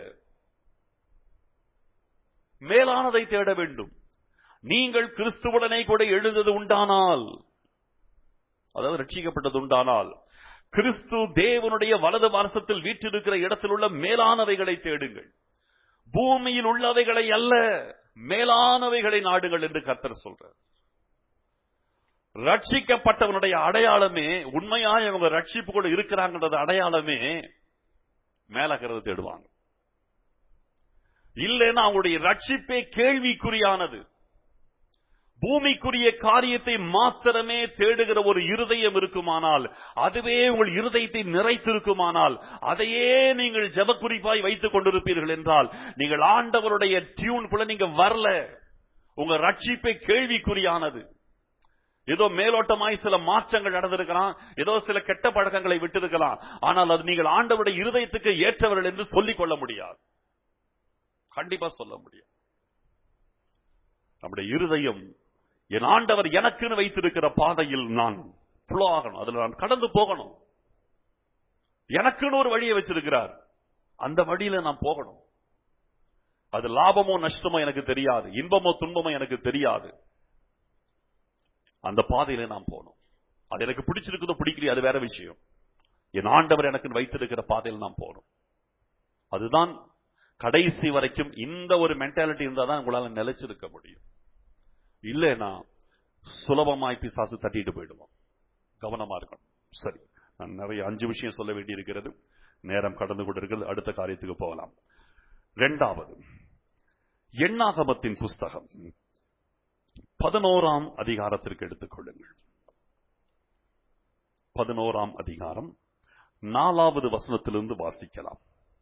Speaker 1: மேலானதை தேட வேண்டும் நீங்கள் கிறிஸ்துவுடனே கூட எழுந்தது உண்டானால் அதாவது ரட்சிக்கப்பட்டது உண்டானால் கிறிஸ்து தேவனுடைய வலது வாரசத்தில் வீற்றிருக்கிற இடத்தில் உள்ள மேலானவைகளை தேடுங்கள் பூமியில் உள்ளவைகளை அல்ல மேலானவைகளை நாடுகள் என்று கர்த்தர் சொல்றார் ரட்சிக்கப்பட்டவனுடைய அடையாளமே உண்மையாய் அவங்க ரட்சிப்புக்குள்ள இருக்கிறாங்கன்றது அடையாளமே மேலகிறது தேடுவாங்க இல்லைன்னா அவங்களுடைய ரட்சிப்பே கேள்விக்குறியானது பூமிக்குரிய காரியத்தை மாத்திரமே தேடுகிற ஒரு இருதயம் இருக்குமானால் அதுவே உங்கள் இருதயத்தை நிறைத்திருக்குமானால் அதையே நீங்கள் ஜப குறிப்பாய் வைத்துக் கொண்டிருப்பீர்கள் என்றால் நீங்கள் ஆண்டவருடைய டியூன் குள்ள நீங்க வரல உங்க ரட்சிப்பை கேள்விக்குறியானது ஏதோ மேலோட்டமாய் சில மாற்றங்கள் நடந்திருக்கலாம் ஏதோ சில கெட்ட பழக்கங்களை விட்டிருக்கலாம் ஆனால் அது நீங்கள் ஆண்டவருடைய இருதயத்துக்கு ஏற்றவர்கள் என்று சொல்லிக் கொள்ள முடியாது கண்டிப்பா சொல்ல முடியாது நம்முடைய இருதயம் என் ஆண்டவர் எனக்குன்னு வைத்திருக்கிற பாதையில் நான் ஃப்ளோ ஆகணும் அதுல நான் கடந்து போகணும் எனக்குன்னு ஒரு வழியை வச்சிருக்கிறார் அந்த வழியில நான் போகணும் அது லாபமோ நஷ்டமோ எனக்கு தெரியாது இன்பமோ துன்பமோ எனக்கு தெரியாது அந்த பாதையில நான் போகணும் அது எனக்கு பிடிச்சிருக்குதோ பிடிக்கலையோ அது வேற விஷயம் என் ஆண்டவர் எனக்கு வைத்திருக்கிற பாதையில் நான் போகணும் அதுதான் கடைசி வரைக்கும் இந்த ஒரு மென்டாலிட்டி இருந்தா தான் உங்களால நிலைச்சிருக்க முடியும் இல்லைன்னா சுலபமாய் பிசாசு தட்டிட்டு போயிடுவோம் கவனமா இருக்கணும் சரி நான் நிறைய அஞ்சு விஷயம் சொல்ல வேண்டி இருக்கிறது நேரம் கடந்து கொண்டிருக்கிறது அடுத்த காரியத்துக்கு போகலாம் இரண்டாவது எண்ணாகமத்தின் புஸ்தகம் பதினோராம் அதிகாரத்திற்கு எடுத்துக் கொள்ளுங்கள் பதினோராம் அதிகாரம் நாலாவது வசனத்திலிருந்து வாசிக்கலாம்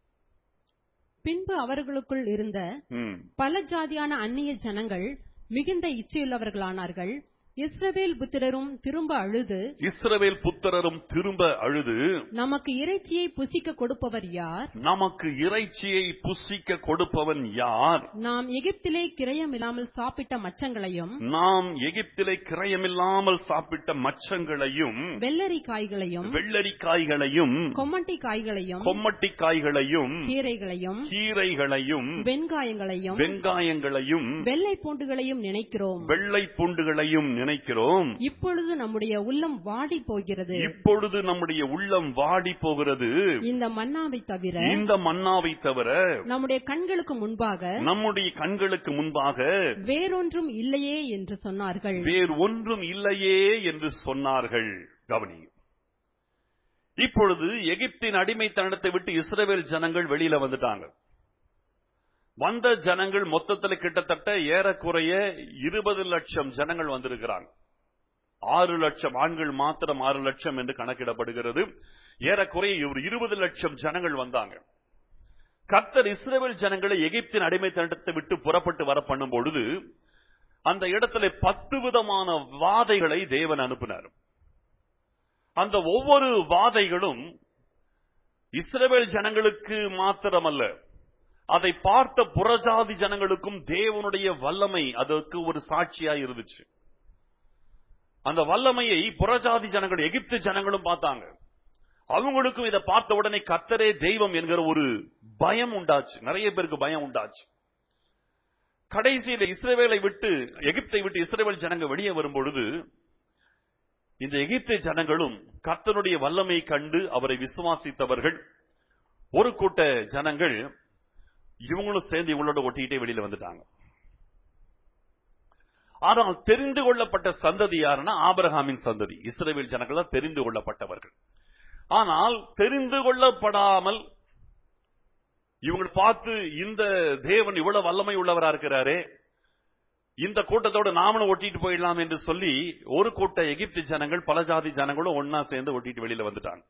Speaker 2: பின்பு அவர்களுக்குள் இருந்த
Speaker 1: ம்.
Speaker 2: பல ஜாதியான அந்நிய ஜனங்கள் மிகுந்த இச்சையுள்ளவர்களானார்கள் இஸ்ரவேல் புத்திரரும் திரும்ப அழுது
Speaker 1: இஸ்ரவேல் புத்திரரும் திரும்ப அழுது
Speaker 2: நமக்கு இறைச்சியை புசிக்க கொடுப்பவர் யார்
Speaker 1: நமக்கு இறைச்சியை புசிக்க கொடுப்பவன் யார்
Speaker 2: நாம் எகிப்திலே கிரயமில்லாமல் சாப்பிட்ட மச்சங்களையும்
Speaker 1: நாம் எகிப்திலே கிரயமில்லாமல் சாப்பிட்ட மச்சங்களையும்
Speaker 2: வெள்ளரி காய்களையும்
Speaker 1: வெள்ளரிக்காய்களையும்
Speaker 2: கொம்மட்டி காய்களையும்
Speaker 1: கொம்மட்டி காய்களையும்
Speaker 2: கீரைகளையும்
Speaker 1: கீரைகளையும்
Speaker 2: வெங்காயங்களையும்
Speaker 1: வெங்காயங்களையும்
Speaker 2: வெள்ளை பூண்டுகளையும் நினைக்கிறோம்
Speaker 1: வெள்ளை பூண்டுகளையும் நினைக்கிறோம்
Speaker 2: இப்பொழுது நம்முடைய உள்ளம் வாடி போகிறது
Speaker 1: இப்பொழுது நம்முடைய உள்ளம் வாடி போகிறது
Speaker 2: இந்த மன்னாவை தவிர
Speaker 1: இந்த மன்னாவை தவிர
Speaker 2: நம்முடைய கண்களுக்கு முன்பாக
Speaker 1: நம்முடைய கண்களுக்கு முன்பாக
Speaker 2: வேறொன்றும் இல்லையே என்று சொன்னார்கள்
Speaker 1: வேறு ஒன்றும் இல்லையே என்று சொன்னார்கள் கவனி இப்பொழுது எகிப்தின் அடிமைத்தனத்தை விட்டு இஸ்ரவேல் ஜனங்கள் வெளியில வந்துட்டாங்க வந்த ஜனங்கள் மொத்தத்துல கிட்டத்தட்ட ஏறக்குறைய இருபது லட்சம் ஜனங்கள் வந்திருக்கிறாங்க ஆறு லட்சம் ஆண்கள் மாத்திரம் ஆறு லட்சம் என்று கணக்கிடப்படுகிறது ஏறக்குறைய ஒரு இருபது லட்சம் ஜனங்கள் வந்தாங்க கர்த்தர் இஸ்ரவேல் ஜனங்களை எகிப்தின் அடிமைத்தனத்தை விட்டு புறப்பட்டு வர பண்ணும் பொழுது அந்த இடத்துல பத்து விதமான வாதைகளை தேவன் அனுப்பினார் அந்த ஒவ்வொரு வாதைகளும் இஸ்ரவேல் ஜனங்களுக்கு மாத்திரமல்ல அதை பார்த்த புறஜாதி ஜனங்களுக்கும் தேவனுடைய வல்லமை அதற்கு ஒரு சாட்சியா இருந்துச்சு அந்த வல்லமையை புறஜாதி ஜனங்கள் எகிப்து ஜனங்களும் பார்த்தாங்க அவங்களுக்கும் இதை பார்த்த உடனே கத்தரே தெய்வம் என்கிற ஒரு பயம் உண்டாச்சு நிறைய பேருக்கு பயம் உண்டாச்சு கடைசியில் இஸ்ரேவேலை விட்டு எகிப்தை விட்டு இஸ்ரேவேல் ஜனங்க வெளியே வரும் பொழுது இந்த எகிப்து ஜனங்களும் கர்த்தனுடைய வல்லமை கண்டு அவரை விசுவாசித்தவர்கள் ஒரு கூட்ட ஜனங்கள் இவங்களும் சேர்ந்து இவங்களோட ஒட்டிக்கிட்டே வெளியில வந்துட்டாங்க ஆனால் தெரிந்து கொள்ளப்பட்ட சந்ததி யாருன்னா ஆபிரகாமின் சந்ததி இஸ்ரேல் ஜனங்கள் தான் தெரிந்து கொள்ளப்பட்டவர்கள் ஆனால் தெரிந்து கொள்ளப்படாமல் இவங்களை பார்த்து இந்த தேவன் இவ்வளவு வல்லமை உள்ளவரா இருக்கிறாரே இந்த கூட்டத்தோட நாமளும் ஒட்டிட்டு போயிடலாம் என்று சொல்லி ஒரு கூட்ட எகிப்து ஜனங்கள் பல ஜாதி ஜனங்களும் ஒன்னா சேர்ந்து ஒட்டிட்டு வெளியில வந்துட்டாங்க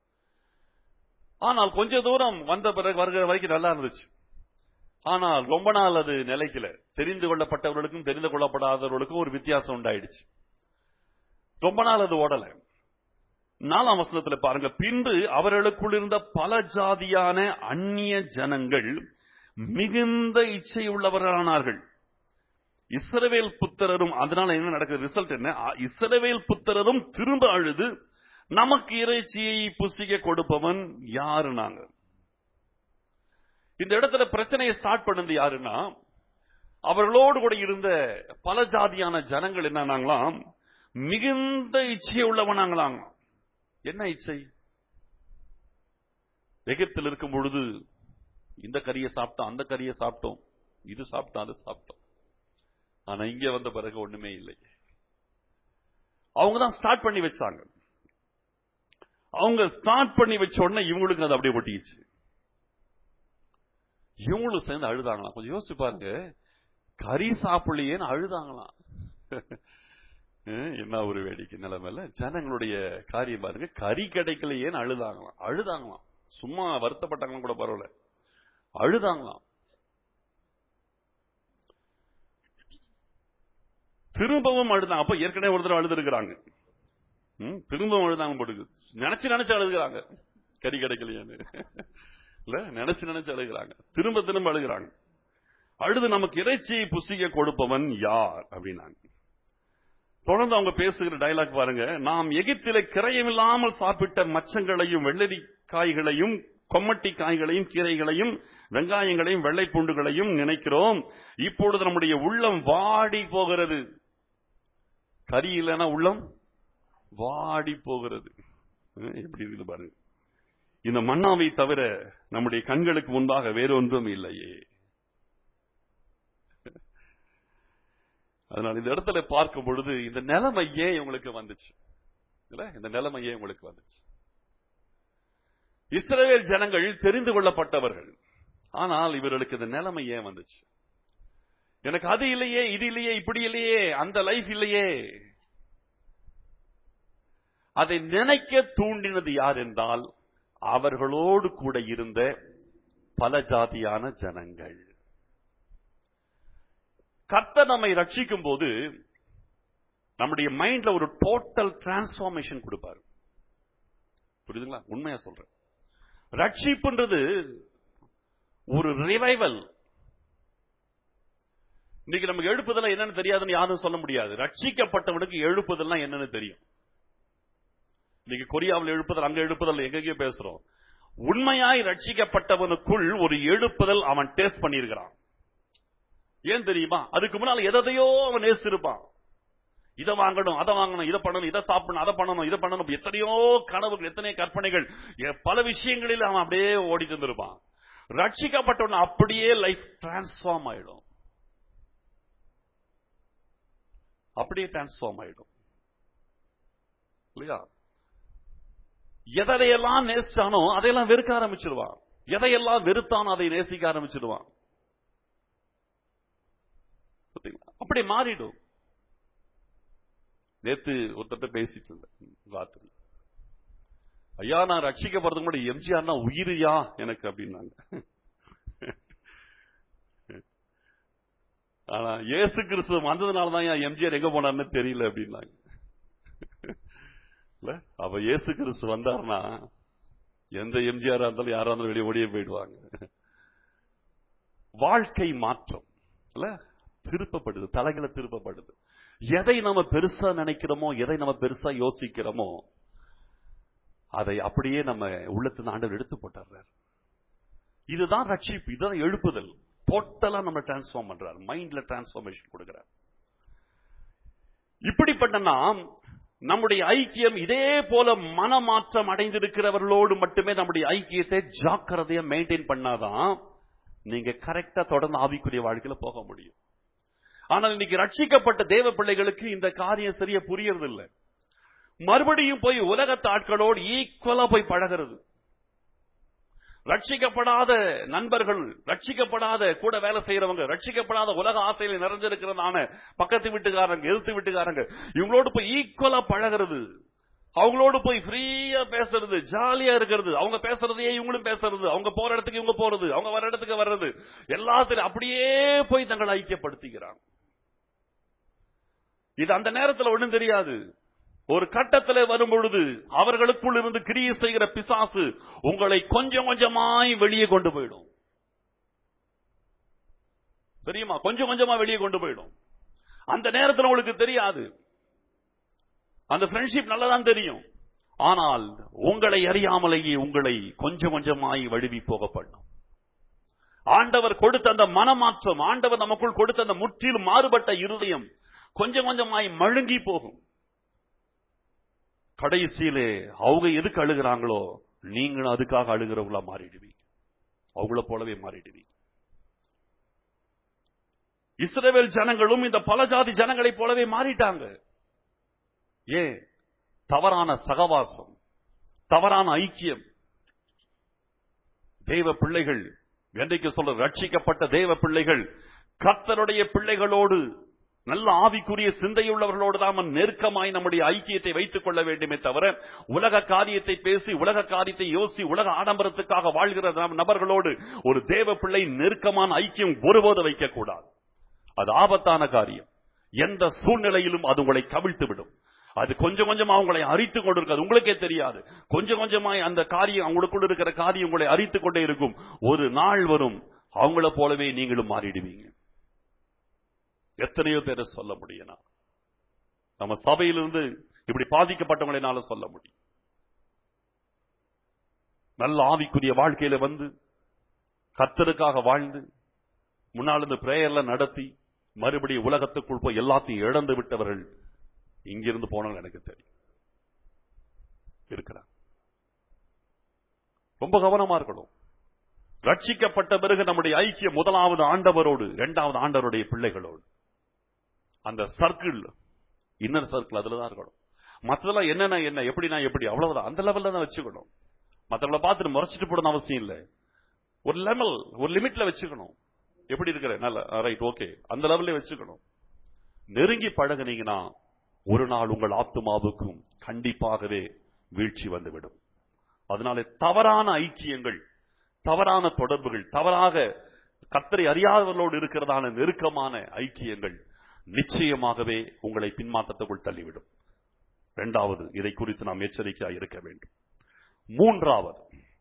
Speaker 1: ஆனால் கொஞ்ச தூரம் வந்த பிறகு வருகிற வரைக்கும் நல்லா இருந்துச்சு ஆனால் ரொம்ப நாள் அது நிலைக்கல தெரிந்து கொள்ளப்பட்டவர்களுக்கும் தெரிந்து கொள்ளப்படாதவர்களுக்கும் ஒரு வித்தியாசம் உண்டாயிடுச்சு ரொம்ப நாள் அது ஓடல நாலாம் வசனத்துல பாருங்க பின்பு அவர்களுக்குள் இருந்த பல ஜாதியான அந்நிய ஜனங்கள் மிகுந்த இச்சை உள்ளவர்களானார்கள் இஸ்ரவேல் புத்திரரும் அதனால என்ன நடக்குது ரிசல்ட் என்ன அ- இஸ்ரவேல் புத்திரரும் திரும்ப அழுது நமக்கு இறைச்சியை புசிக்க கொடுப்பவன் யாரு நாங்க இந்த இடத்துல பிரச்சனையை ஸ்டார்ட் பண்ணது யாருன்னா அவர்களோடு கூட இருந்த பல ஜாதியான ஜனங்கள் என்னன்னாங்களாம் மிகுந்த இச்சை உள்ளவனாங்களாம் என்ன இச்சை எகிப்தில் இருக்கும் பொழுது இந்த கறியை சாப்பிட்டோம் அந்த கறியை சாப்பிட்டோம் இது சாப்பிட்டோம் அது சாப்பிட்டோம் ஆனா இங்க வந்த பிறகு ஒண்ணுமே இல்லை அவங்க தான் ஸ்டார்ட் பண்ணி வச்சாங்க அவங்க ஸ்டார்ட் பண்ணி வச்ச உடனே இவங்களுக்கு அது அப்படியே ஒட்டிக்கிச்சு இவங்களும் சேர்ந்து அழுதாங்களாம் கொஞ்சம் யோசிச்சு பாருங்க கறி சாப்பிடலையேன்னு அழுதாங்களாம் அஹ் என்ன ஒரு வேடிக்கை நிலைமையில ஜனங்களுடைய காரியம் பாருங்க கறி கிடைக்கலையேன்னு அழுதாங்களாம் அழுதாங்களாம் சும்மா வருத்தப்பட்டாங்களாம் கூட பரவாயில்ல அழுதாங்களாம் திரும்பவும் அழுதாங்க அப்ப ஏற்கனவே ஒரு தடவை அழுதுருக்கிறாங்க ம், திரும்பவும் அழுதாங்க போட்டுக்கு நினைச்சு நினைச்சு அழுகுறாங்க கறி கிடைக்கலையேன்னு இல்ல நினைச்சு நினைச்சு அழுகுறாங்க திரும்ப திரும்ப அழுகுறாங்க அழுது நமக்கு இறைச்சியை புசிக்க கொடுப்பவன் யார் அப்படின்னாங்க தொடர்ந்து அவங்க பேசுகிற டயலாக் பாருங்க நாம் எகிப்திலே கிரயமில்லாமல் சாப்பிட்ட மச்சங்களையும் வெள்ளரி காய்களையும் கொம்மட்டி காய்களையும் கீரைகளையும் வெங்காயங்களையும் வெள்ளை பூண்டுகளையும் நினைக்கிறோம் இப்பொழுது நம்முடைய உள்ளம் வாடி போகிறது கறி இல்லைன்னா உள்ளம் வாடி போகிறது அஹ் எப்படி இருக்குது பாருங்க இந்த மன்னாவை தவிர நம்முடைய கண்களுக்கு முன்பாக வேறொன்றும் இல்லையே அதனால் இந்த இடத்துல பார்க்கும் பொழுது இந்த நிலைமை ஏன் உங்களுக்கு வந்துச்சு இல்ல இந்த நிலைமை ஏன் உங்களுக்கு வந்துச்சு இஸ்ரவேல் ஜனங்கள் தெரிந்து கொள்ளப்பட்டவர்கள் ஆனால் இவர்களுக்கு இந்த நிலைமை ஏன் வந்துச்சு எனக்கு அது இல்லையே இது இல்லையே இப்படி இல்லையே அந்த லைஃப் இல்லையே அதை நினைக்க தூண்டினது யார் என்றால் அவர்களோடு கூட இருந்த பல ஜாதியான ஜனங்கள் கர்த்தர் நம்மை ரட்சிக்கும் போது நம்முடைய மைண்ட்ல ஒரு டோட்டல் டிரான்ஸ்பார்மேஷன் கொடுப்பாரு புரியுதுங்களா உண்மையா சொல்றேன் ரட்சிப்புன்றது ஒரு ரிவைவல் இன்னைக்கு நமக்கு எழுப்புதல் என்னன்னு தெரியாதுன்னு யாரும் சொல்ல முடியாது ரட்சிக்கப்பட்டவனுக்கு எழுப்புதல்னா என்னன்னு தெரியும் இன்னைக்கு கொரியாவில் எழுப்புதல் அங்க எழுப்புதல் எங்கெங்கயோ பேசுறோம் உண்மையாய் ரட்சிக்கப்பட்டவனுக்குள் ஒரு எழுப்புதல் அவன் டேஸ்ட் பண்ணியிருக்கிறான் ஏன் தெரியுமா அதுக்கு முன்னால எதையோ அவன் நேசிருப்பான் இதை வாங்கணும் அதை வாங்கணும் இதை பண்ணணும் இதை சாப்பிடணும் அதை பண்ணணும் இதை பண்ணணும் எத்தனையோ கனவுகள் எத்தனையோ கற்பனைகள் எ- பல விஷயங்களில் அவன் அப்படியே ஓடிட்டு இருந்திருப்பான் ரட்சிக்கப்பட்டவன் அப்படியே லைஃப் டிரான்ஸ்ஃபார்ம் ஆயிடும் அப்படியே டிரான்ஸ்ஃபார்ம் ஆயிடும் இல்லையா எதையெல்லாம் நேசிச்சானோ அதையெல்லாம் வெறுக்க ஆரம்பிச்சிருவான் எதையெல்லாம் வெறுத்தானோ அதை நேசிக்க ஆரம்பிச்சிருவான் பாத்தீங்களா? அப்படி மாறிடும் நேத்து ஒருத்தட்ட பேசிட்டு இருந்தேன் ராத்திரி ஐயா நான் ரட்சிக்கப்படுறதுக்கு முன்னாடி எம்ஜிஆர்னா உயிரியா எனக்கு அப்படின்னாங்க ஆனா இயேசு கிறிஸ்து வந்ததுனால தான் எம்ஜிஆர் எங்க போனார்னு தெரியல அப்படின்னாங்க இல்ல அப்ப இயேசு கிறிஸ்து வந்தாருன்னா எந்த எம்ஜிஆரா இருந்தாலும் யாரா இருந்தாலும் வெளியே ஓடியே போயிடுவாங்க வாழ்க்கை மாற்றம் இல்ல திருப்பப்படுது தலைகளை திருப்பப்படுது எதை நம்ம பெருசா நினைக்கிறோமோ எதை நம்ம பெருசா யோசிக்கிறோமோ அதை அப்படியே நம்ம உள்ளத்தின் ஆண்டவர் எடுத்து போட்டுறாரு இதுதான் ரட்சிப்பு இதுதான் எழுப்புதல் டோட்டலா நம்ம டிரான்ஸ்ஃபார்ம் பண்றாரு மைண்ட்ல டிரான்ஸ்ஃபார்மேஷன் கொடுக்கிறார் இப்படிப்பட்ட நாம் நம்முடைய ஐக்கியம் இதே போல மனமாற்றம் அடைந்திருக்கிறவர்களோடு மட்டுமே நம்முடைய ஐக்கியத்தை ஜாக்கிரதையா மெயின்டைன் பண்ணாதான் நீங்க கரெக்டா தொடர்ந்து ஆவிக்குரிய வாழ்க்கையில போக முடியும் ஆனால் இன்னைக்கு ரட்சிக்கப்பட்ட தேவ பிள்ளைகளுக்கு இந்த காரியம் சரியா புரியறது இல்ல மறுபடியும் போய் உலகத்து ஆட்களோடு ஈக்குவலா போய் பழகிறது ரட்சிக்கப்படாத நண்பர்கள் ரட்சிக்கப்படாத கூட வேலை செய்யறவங்க ரட்சிக்கப்படாத உலக ஆசையில நிறைஞ்சிருக்கிறதான பக்கத்து வீட்டுக்காரங்க எதிர்த்து வீட்டுக்காரங்க இவங்களோடு போய் ஈக்குவலா பழகிறது அவங்களோடு போய் ஃப்ரீயா பேசுறது ஜாலியா இருக்கிறது அவங்க பேசுறதையே இவங்களும் பேசுறது அவங்க போற இடத்துக்கு இவங்க போறது அவங்க வர இடத்துக்கு வர்றது எல்லாத்திலும் அப்படியே போய் தங்களை ஐக்கியப்படுத்திக்கிறாங்க இது அந்த நேரத்துல ஒண்ணும் தெரியாது ஒரு கட்டத்தில் வரும் பொழுது அவர்களுக்குள் இருந்து கிரியை செய்கிற பிசாசு உங்களை கொஞ்சம் கொஞ்சமாய் வெளியே கொண்டு போயிடும் தெரியுமா கொஞ்சம் கொஞ்சமா வெளியே கொண்டு போயிடும் அந்த நேரத்தில் உங்களுக்கு தெரியாது அந்த ஃப்ரெண்ட்ஷிப் நல்லதான் தெரியும் ஆனால் உங்களை அறியாமலேயே உங்களை கொஞ்சம் கொஞ்சமாய் வழுவி போக பண்ணும் ஆண்டவர் கொடுத்த அந்த மனமாற்றம் ஆண்டவர் நமக்குள் கொடுத்த அந்த முற்றிலும் மாறுபட்ட இருதயம் கொஞ்சம் கொஞ்சமாய் மழுங்கி போகும் கடைசியிலே அவங்க எதுக்கு அழுகிறாங்களோ நீங்களும் அதுக்காக அழுகிறவங்களா மாறிடுவீங்க அவங்கள போலவே மாறிடுவீங்க இஸ்ரவேல் ஜனங்களும் இந்த பல ஜாதி ஜனங்களைப் போலவே மாறிட்டாங்க ஏன் தவறான சகவாசம் தவறான ஐக்கியம் தெய்வ பிள்ளைகள் என்றைக்கு சொல்ற ரட்சிக்கப்பட்ட தெய்வ பிள்ளைகள் கர்த்தருடைய பிள்ளைகளோடு நல்ல ஆவிக்குரிய சிந்தையுள்ளவர்களோடு தான் நெருக்கமாய் நம்முடைய ஐக்கியத்தை வைத்துக் கொள்ள வேண்டுமே தவிர உலக காரியத்தை பேசி உலக காரியத்தை யோசி உலக ஆடம்பரத்துக்காக வாழ்கிற நம் நபர்களோடு ஒரு தேவ பிள்ளை நெருக்கமான ஐக்கியம் ஒருபோது வைக்கக்கூடாது அது ஆபத்தான காரியம் எந்த சூழ்நிலையிலும் அது உங்களை கவிழ்த்து விடும் அது கொஞ்சம் கொஞ்சமா உங்களை அரித்து கொண்டிருக்காது உங்களுக்கே தெரியாது கொஞ்சம் கொஞ்சமாய் அந்த காரியம் அவங்களுக்குள்ள இருக்கிற காரியம் உங்களை அரித்து கொண்டே இருக்கும் ஒரு நாள் வரும் அவங்கள போலவே நீங்களும் மாறிடுவீங்க எத்தனையோ பேரை சொல்ல முடியும் நான். நம்ம சபையிலிருந்து இப்படி பாதிக்கப்பட்டவங்களை என்னால சொல்ல முடியும் நல்ல ஆவிக்குரிய வாழ்க்கையில வந்து கர்த்தருக்காக வாழ்ந்து முன்னால் இந்த பிரேயர்ல நடத்தி மறுபடியும் உலகத்துக்குள் போய் எல்லாத்தையும் இழந்து விட்டவர்கள் இங்கிருந்து போனவங்க எனக்கு தெரியும் இருக்கிறார் ரொம்ப கவனமா இருக்கணும் ரட்சிக்கப்பட்ட பிறகு நம்முடைய ஐக்கியம் முதலாவது ஆண்டவரோடு இரண்டாவது ஆண்டவருடைய பிள்ளைகளோடு அந்த சர்க்கிள் இன்னர் சர்க்கிள் அதுல தான் இருக்கணும் மற்றதெல்லாம் என்னென்ன என்ன எப்படினா எப்படி அவ்வளவுதான் அந்த லெவல்ல தான் வச்சுக்கணும் மற்றவங்கள பார்த்துட்டு முறைச்சிட்டு போடணும் அவசியம் இல்லை ஒரு லெவல் ஒரு லிமிட்ல வச்சுக்கணும் எப்படி இருக்கிற நல்ல ரைட் ஓகே அந்த லெவல்ல வச்சுக்கணும் நெருங்கி பழகுனீங்கன்னா ஒரு நாள் உங்கள் ஆத்துமாவுக்கும் கண்டிப்பாகவே வீழ்ச்சி வந்துவிடும் அதனால தவறான ஐக்கியங்கள் தவறான தொடர்புகள் தவறாக கத்தரை அறியாதவர்களோடு இருக்கிறதான நெருக்கமான ஐக்கியங்கள் நிச்சயமாகவே உங்களை பின்மாற்றத்துக்குள் தள்ளிவிடும் இரண்டாவது இதை குறித்து நாம் எச்சரிக்கையாக இருக்க வேண்டும் மூன்றாவது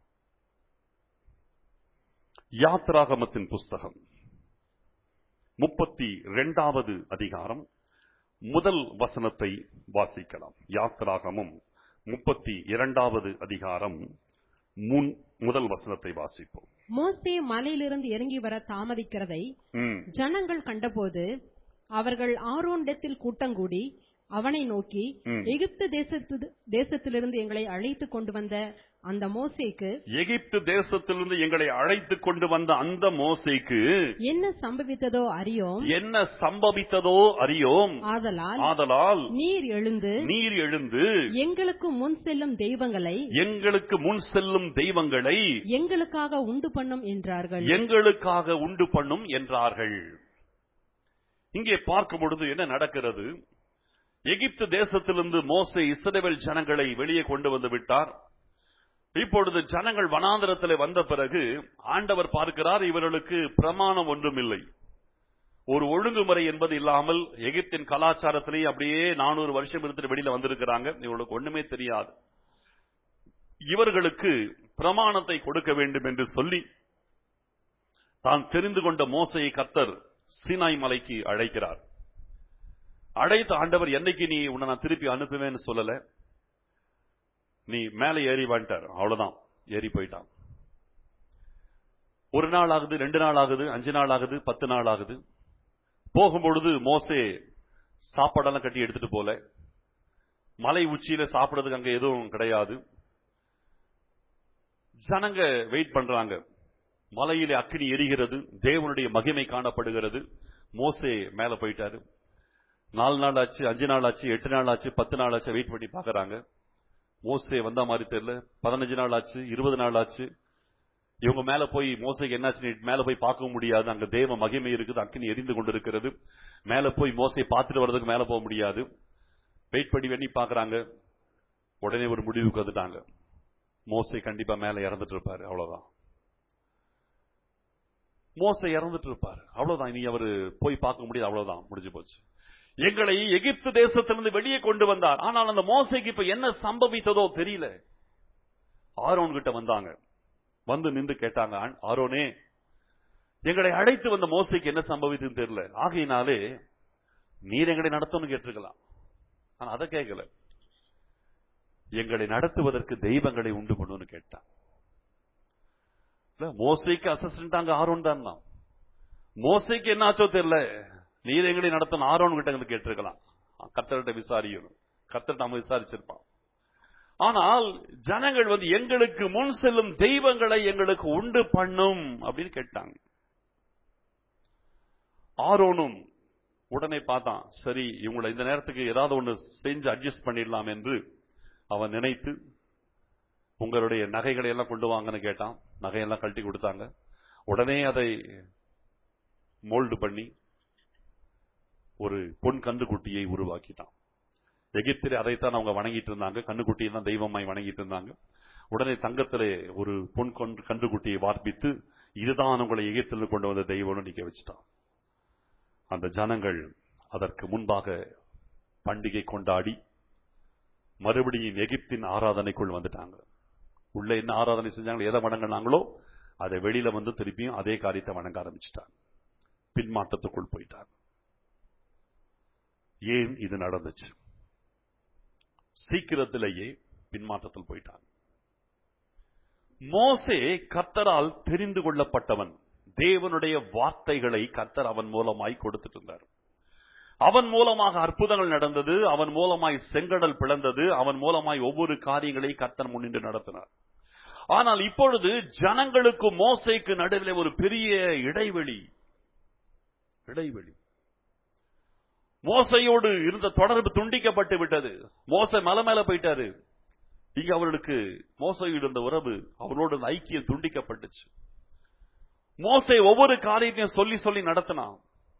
Speaker 1: யாத்ராகமத்தின் புஸ்தகம் முப்பத்தி இரண்டாவது அதிகாரம் முதல் வசனத்தை வாசிக்கலாம் யாத்ராகமும் முப்பத்தி இரண்டாவது அதிகாரம் முன் முதல் வசனத்தை வாசிப்போம்
Speaker 2: மோசே மலையிலிருந்து இறங்கி வர தாமதிக்கிறதை
Speaker 1: ம்,
Speaker 2: ஜனங்கள் கண்டபோது அவர்கள் ஆரோண்டத்தில் கூட்டங்கூடி அவனை நோக்கி
Speaker 1: ம்.
Speaker 2: எகிப்து தேசத்து தேசத்திலிருந்து எங்களை அழைத்து கொண்டு வந்த அந்த மோசேக்கு
Speaker 1: எகிப்து தேசத்திலிருந்து எங்களை அழைத்து கொண்டு வந்த அந்த மோசைக்கு
Speaker 2: என்ன சம்பவித்ததோ அறியோம்
Speaker 1: என்ன சம்பவித்ததோ அறியோம்
Speaker 2: ஆதலால்
Speaker 1: ஆதலால்
Speaker 2: நீர் எழுந்து
Speaker 1: நீர் எழுந்து
Speaker 2: எங்களுக்கு முன் செல்லும் தெய்வங்களை
Speaker 1: எங்களுக்கு முன் செல்லும் தெய்வங்களை
Speaker 2: எங்களுக்காக உண்டு பண்ணும் என்றார்கள்
Speaker 1: எங்களுக்காக உண்டு பண்ணும் என்றார்கள் இங்கே பார்க்கும் பொழுது என்ன நடக்கிறது எகிப்து தேசத்திலிருந்து மோசே இஸ்ரவேல் ஜனங்களை வெளியே கொண்டு வந்து விட்டார் இப்பொழுது ஜனங்கள் வனாந்தரத்தில் வந்த பிறகு ஆண்டவர் பார்க்கிறார் இவர்களுக்கு பிரமாணம் ஒன்றுமில்லை ஒரு ஒழுங்குமுறை என்பது இல்லாமல் எகிப்தின் கலாச்சாரத்திலேயே அப்படியே நானூறு வருஷம் இருந்துட்டு வெளியில வந்திருக்கிறாங்க இவர்களுக்கு ஒண்ணுமே தெரியாது இவர்களுக்கு பிரமாணத்தை கொடுக்க வேண்டும் என்று சொல்லி தான் தெரிந்து கொண்ட மோசையை கத்தர் சீனாய் மலைக்கு அழைக்கிறார் அழைத்த ஆண்டவர் என்னைக்கு நீ உன்னை நான் திருப்பி அனுப்புவேன்னு சொல்லல நீ மேலே ஏறி வந்துட்டார் அவ்வளவுதான் ஏறி போயிட்டான் ஒரு நாள் ஆகுது ரெண்டு நாள் ஆகுது அஞ்சு நாள் ஆகுது பத்து நாள் ஆகுது போகும்பொழுது மோசே சாப்பாடெல்லாம் கட்டி எடுத்துட்டு போல மலை உச்சியில சாப்பிடுறதுக்கு அங்க எதுவும் கிடையாது ஜனங்க வெயிட் பண்றாங்க மலையிலே அக்கினி எரிகிறது தேவனுடைய மகிமை காணப்படுகிறது மோசே மேல போயிட்டாரு நாலு நாள் ஆச்சு அஞ்சு நாள் ஆச்சு எட்டு நாள் ஆச்சு பத்து நாள் ஆச்சு வெயிட் பண்ணி பாக்குறாங்க மோசே வந்த மாதிரி தெரியல பதினஞ்சு நாள் ஆச்சு இருபது நாள் ஆச்சு இவங்க மேல போய் மோசைக்கு என்னாச்சு மேல போய் பார்க்கவும் முடியாது அங்க தேவ மகிமை இருக்குது அக்கினி எரிந்து கொண்டிருக்கிறது மேல போய் மோசை பார்த்துட்டு வர்றதுக்கு மேல போக முடியாது வெயிட் பண்ணி பண்ணி பாக்குறாங்க உடனே ஒரு முடிவுக்கு வந்துட்டாங்க மோசை கண்டிப்பா மேல இறந்துட்டு இருப்பாரு அவ்வளவுதான் மோசை இறந்துட்டு இருப்பாரு அவ்வளவுதான் இனி அவரு போய் பார்க்க முடியாது அவ்வளவுதான் முடிஞ்சு போச்சு எங்களை எகிப்து தேசத்திலிருந்து வெளியே கொண்டு வந்தார் ஆனால் அந்த மோசைக்கு இப்ப என்ன சம்பவித்ததோ தெரியல ஆரோன் கிட்ட வந்தாங்க வந்து நின்று கேட்டாங்க "ஆண்- ஆரோனே எங்களை அழைத்து வந்த மோசைக்கு என்ன சம்பவித்ததுன்னு தெரியல ஆகையினாலே நீர் எங்களை நடத்தணும்னு கேட்டிருக்கலாம் ஆனா அதை கேட்கல எங்களை நடத்துவதற்கு தெய்வங்களை உண்டு பண்ணுன்னு கேட்டான் இல்ல, மோசைக்கு அசிஸ்டன்ட் அங்க ஆரோன் தான் தான். மோசைக்கு என்னாச்சோ தெரியல நீர் எங்களை நடத்தணும் ஆரோன் கிட்ட வந்து கேட்டிருக்கலாம் கத்தர்கிட்ட விசாரிக்கணும் கத்தர் நம்ம விசாரிச்சிருப்பான் ஆனால் ஜனங்கள் வந்து எங்களுக்கு முன் செல்லும் தெய்வங்களை எங்களுக்கு உண்டு பண்ணும் அப்படின்னு கேட்டாங்க ஆரோனும் உடனே பார்த்தான் சரி இவங்களை இந்த நேரத்துக்கு ஏதாவது ஒண்ணு செஞ்சு அட்ஜஸ்ட் பண்ணிடலாம் என்று அவன் நினைத்து உங்களுடைய நகைகளை எல்லாம் கொண்டு வாங்கன்னு கேட்டான் நகையெல்லாம் கழட்டி கொடுத்தாங்க உடனே அதை மோல்டு பண்ணி ஒரு பொன் கன்றுக்குட்டியை உருவாக்கிட்டான் எகிப்திலே அதைத்தான் அவங்க வணங்கிட்டு இருந்தாங்க கண்ணுக்குட்டியை தான் தெய்வமாய் வணங்கிட்டு இருந்தாங்க உடனே தங்கத்திலே ஒரு பொன் கொண்டு கன்றுக்குட்டியை வார்ப்பித்து இதுதான் உங்களை எகிப்தில் கொண்டு வந்த தெய்வம்னு நிக்க வச்சுட்டான் அந்த ஜனங்கள் அதற்கு முன்பாக பண்டிகை கொண்டாடி மறுபடியும் எகிப்தின் ஆராதனைக்குள் வந்துட்டாங்க உள்ள என்ன ஆராதனை செஞ்சாங்களோ எதை வணங்கினாங்களோ அதை வெளியில வந்து திருப்பியும் அதே காரியத்தை வணங்க ஆரம்பிச்சிட்டாங்க பின்மாற்றத்துக்குள் போயிட்டாங்க ஏன் இது நடந்துச்சு சீக்கிரத்திலேயே பின்மாற்றத்தில் போயிட்டாங்க மோசே கர்த்தரால் தெரிந்து கொள்ளப்பட்டவன் தேவனுடைய வார்த்தைகளை கர்த்தர் அவன் மூலமாய் கொடுத்துட்டு இருந்தார் அவன் மூலமாக அற்புதங்கள் நடந்தது அவன் மூலமாய் செங்கடல் பிளந்தது அவன் மூலமாய் ஒவ்வொரு காரியங்களை கர்த்தர் முன்னின்று நடத்தினார் ஆனால் இப்பொழுது ஜனங்களுக்கு மோசைக்கு நடுவில் ஒரு பெரிய இடைவெளி இடைவெளி மோசையோடு இருந்த தொடர்பு துண்டிக்கப்பட்டு விட்டது மோசை மலை மேல போயிட்டாரு இங்க அவர்களுக்கு மோசையோடு இருந்த உறவு அவரோடு அந்த ஐக்கியம் துண்டிக்கப்பட்டுச்சு மோசை ஒவ்வொரு காரியத்தையும் சொல்லி சொல்லி நடத்தினான்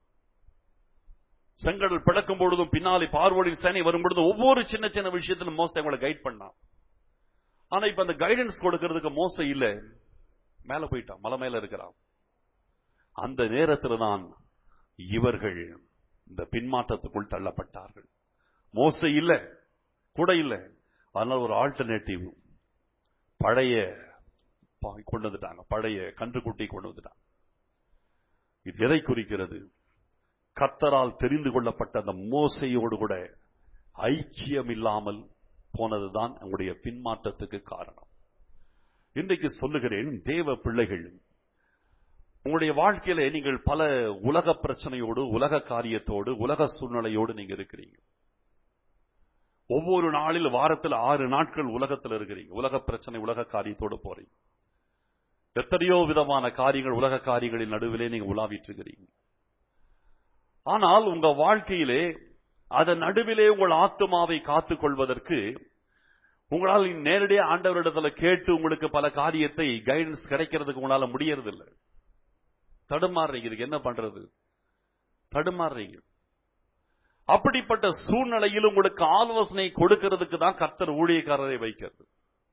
Speaker 1: செங்கடல் பிளக்கும் பொழுதும் பின்னாலே பார்வோடின் சேனை வரும் பொழுதும் ஒவ்வொரு சின்ன சின்ன விஷயத்திலும் மோசை அவங்களை கைட் பண்ணான் ஆனா இப்ப அந்த கைடன்ஸ் கொடுக்கறதுக்கு மோசை இல்ல மேல போயிட்டான் மலை மேல இருக்கிறான் அந்த நேரத்துல தான் இவர்கள் இந்த பின்மாற்றத்துக்குள் தள்ளப்பட்டார்கள் மோசை இல்ல கூட இல்ல அதனால ஒரு ஆல்டர்னேட்டிவ் பழைய பா- கொண்டு வந்துட்டாங்க பழைய கன்றுக்குட்டி கொண்டு வந்துட்டாங்க இது எதை குறிக்கிறது கர்த்தரால் தெரிந்து கொள்ளப்பட்ட அந்த மோசையோடு கூட ஐக்கியம் இல்லாமல் போனதுதான் உங்களுடைய பின்மாற்றத்துக்கு காரணம் இன்றைக்கு சொல்லுகிறேன் தேவ பிள்ளைகள் உங்களுடைய வாழ்க்கையில நீங்கள் பல உலக பிரச்சனையோடு உலக காரியத்தோடு உலக சூழ்நிலையோடு நீங்க இருக்கிறீங்க ஒவ்வொரு நாளில் வாரத்தில் ஆறு நாட்கள் உலகத்தில் இருக்கிறீங்க உலக பிரச்சனை உலக காரியத்தோடு போறீங்க எத்தனையோ விதமான காரியங்கள் உலக காரியங்களின் நடுவிலே நீங்க உலாவிட்டு இருக்கிறீங்க ஆனால் உங்க வாழ்க்கையிலே அதன் நடுவிலே உங்கள் ஆத்மாவை காத்துக் கொள்வதற்கு உங்களால் நேரடியாக ஆண்டவரிடத்துல கேட்டு உங்களுக்கு பல காரியத்தை கைடன்ஸ் கிடைக்கிறதுக்கு உங்களால முடியறதில்லை தடுமாறுறீங்க இதுக்கு என்ன பண்றது தடுமாறுறீங்க அப்படிப்பட்ட சூழ்நிலையில் உங்களுக்கு ஆலோசனை கொடுக்கிறதுக்கு தான் கர்த்தர் ஊழியக்காரரை வைக்கிறது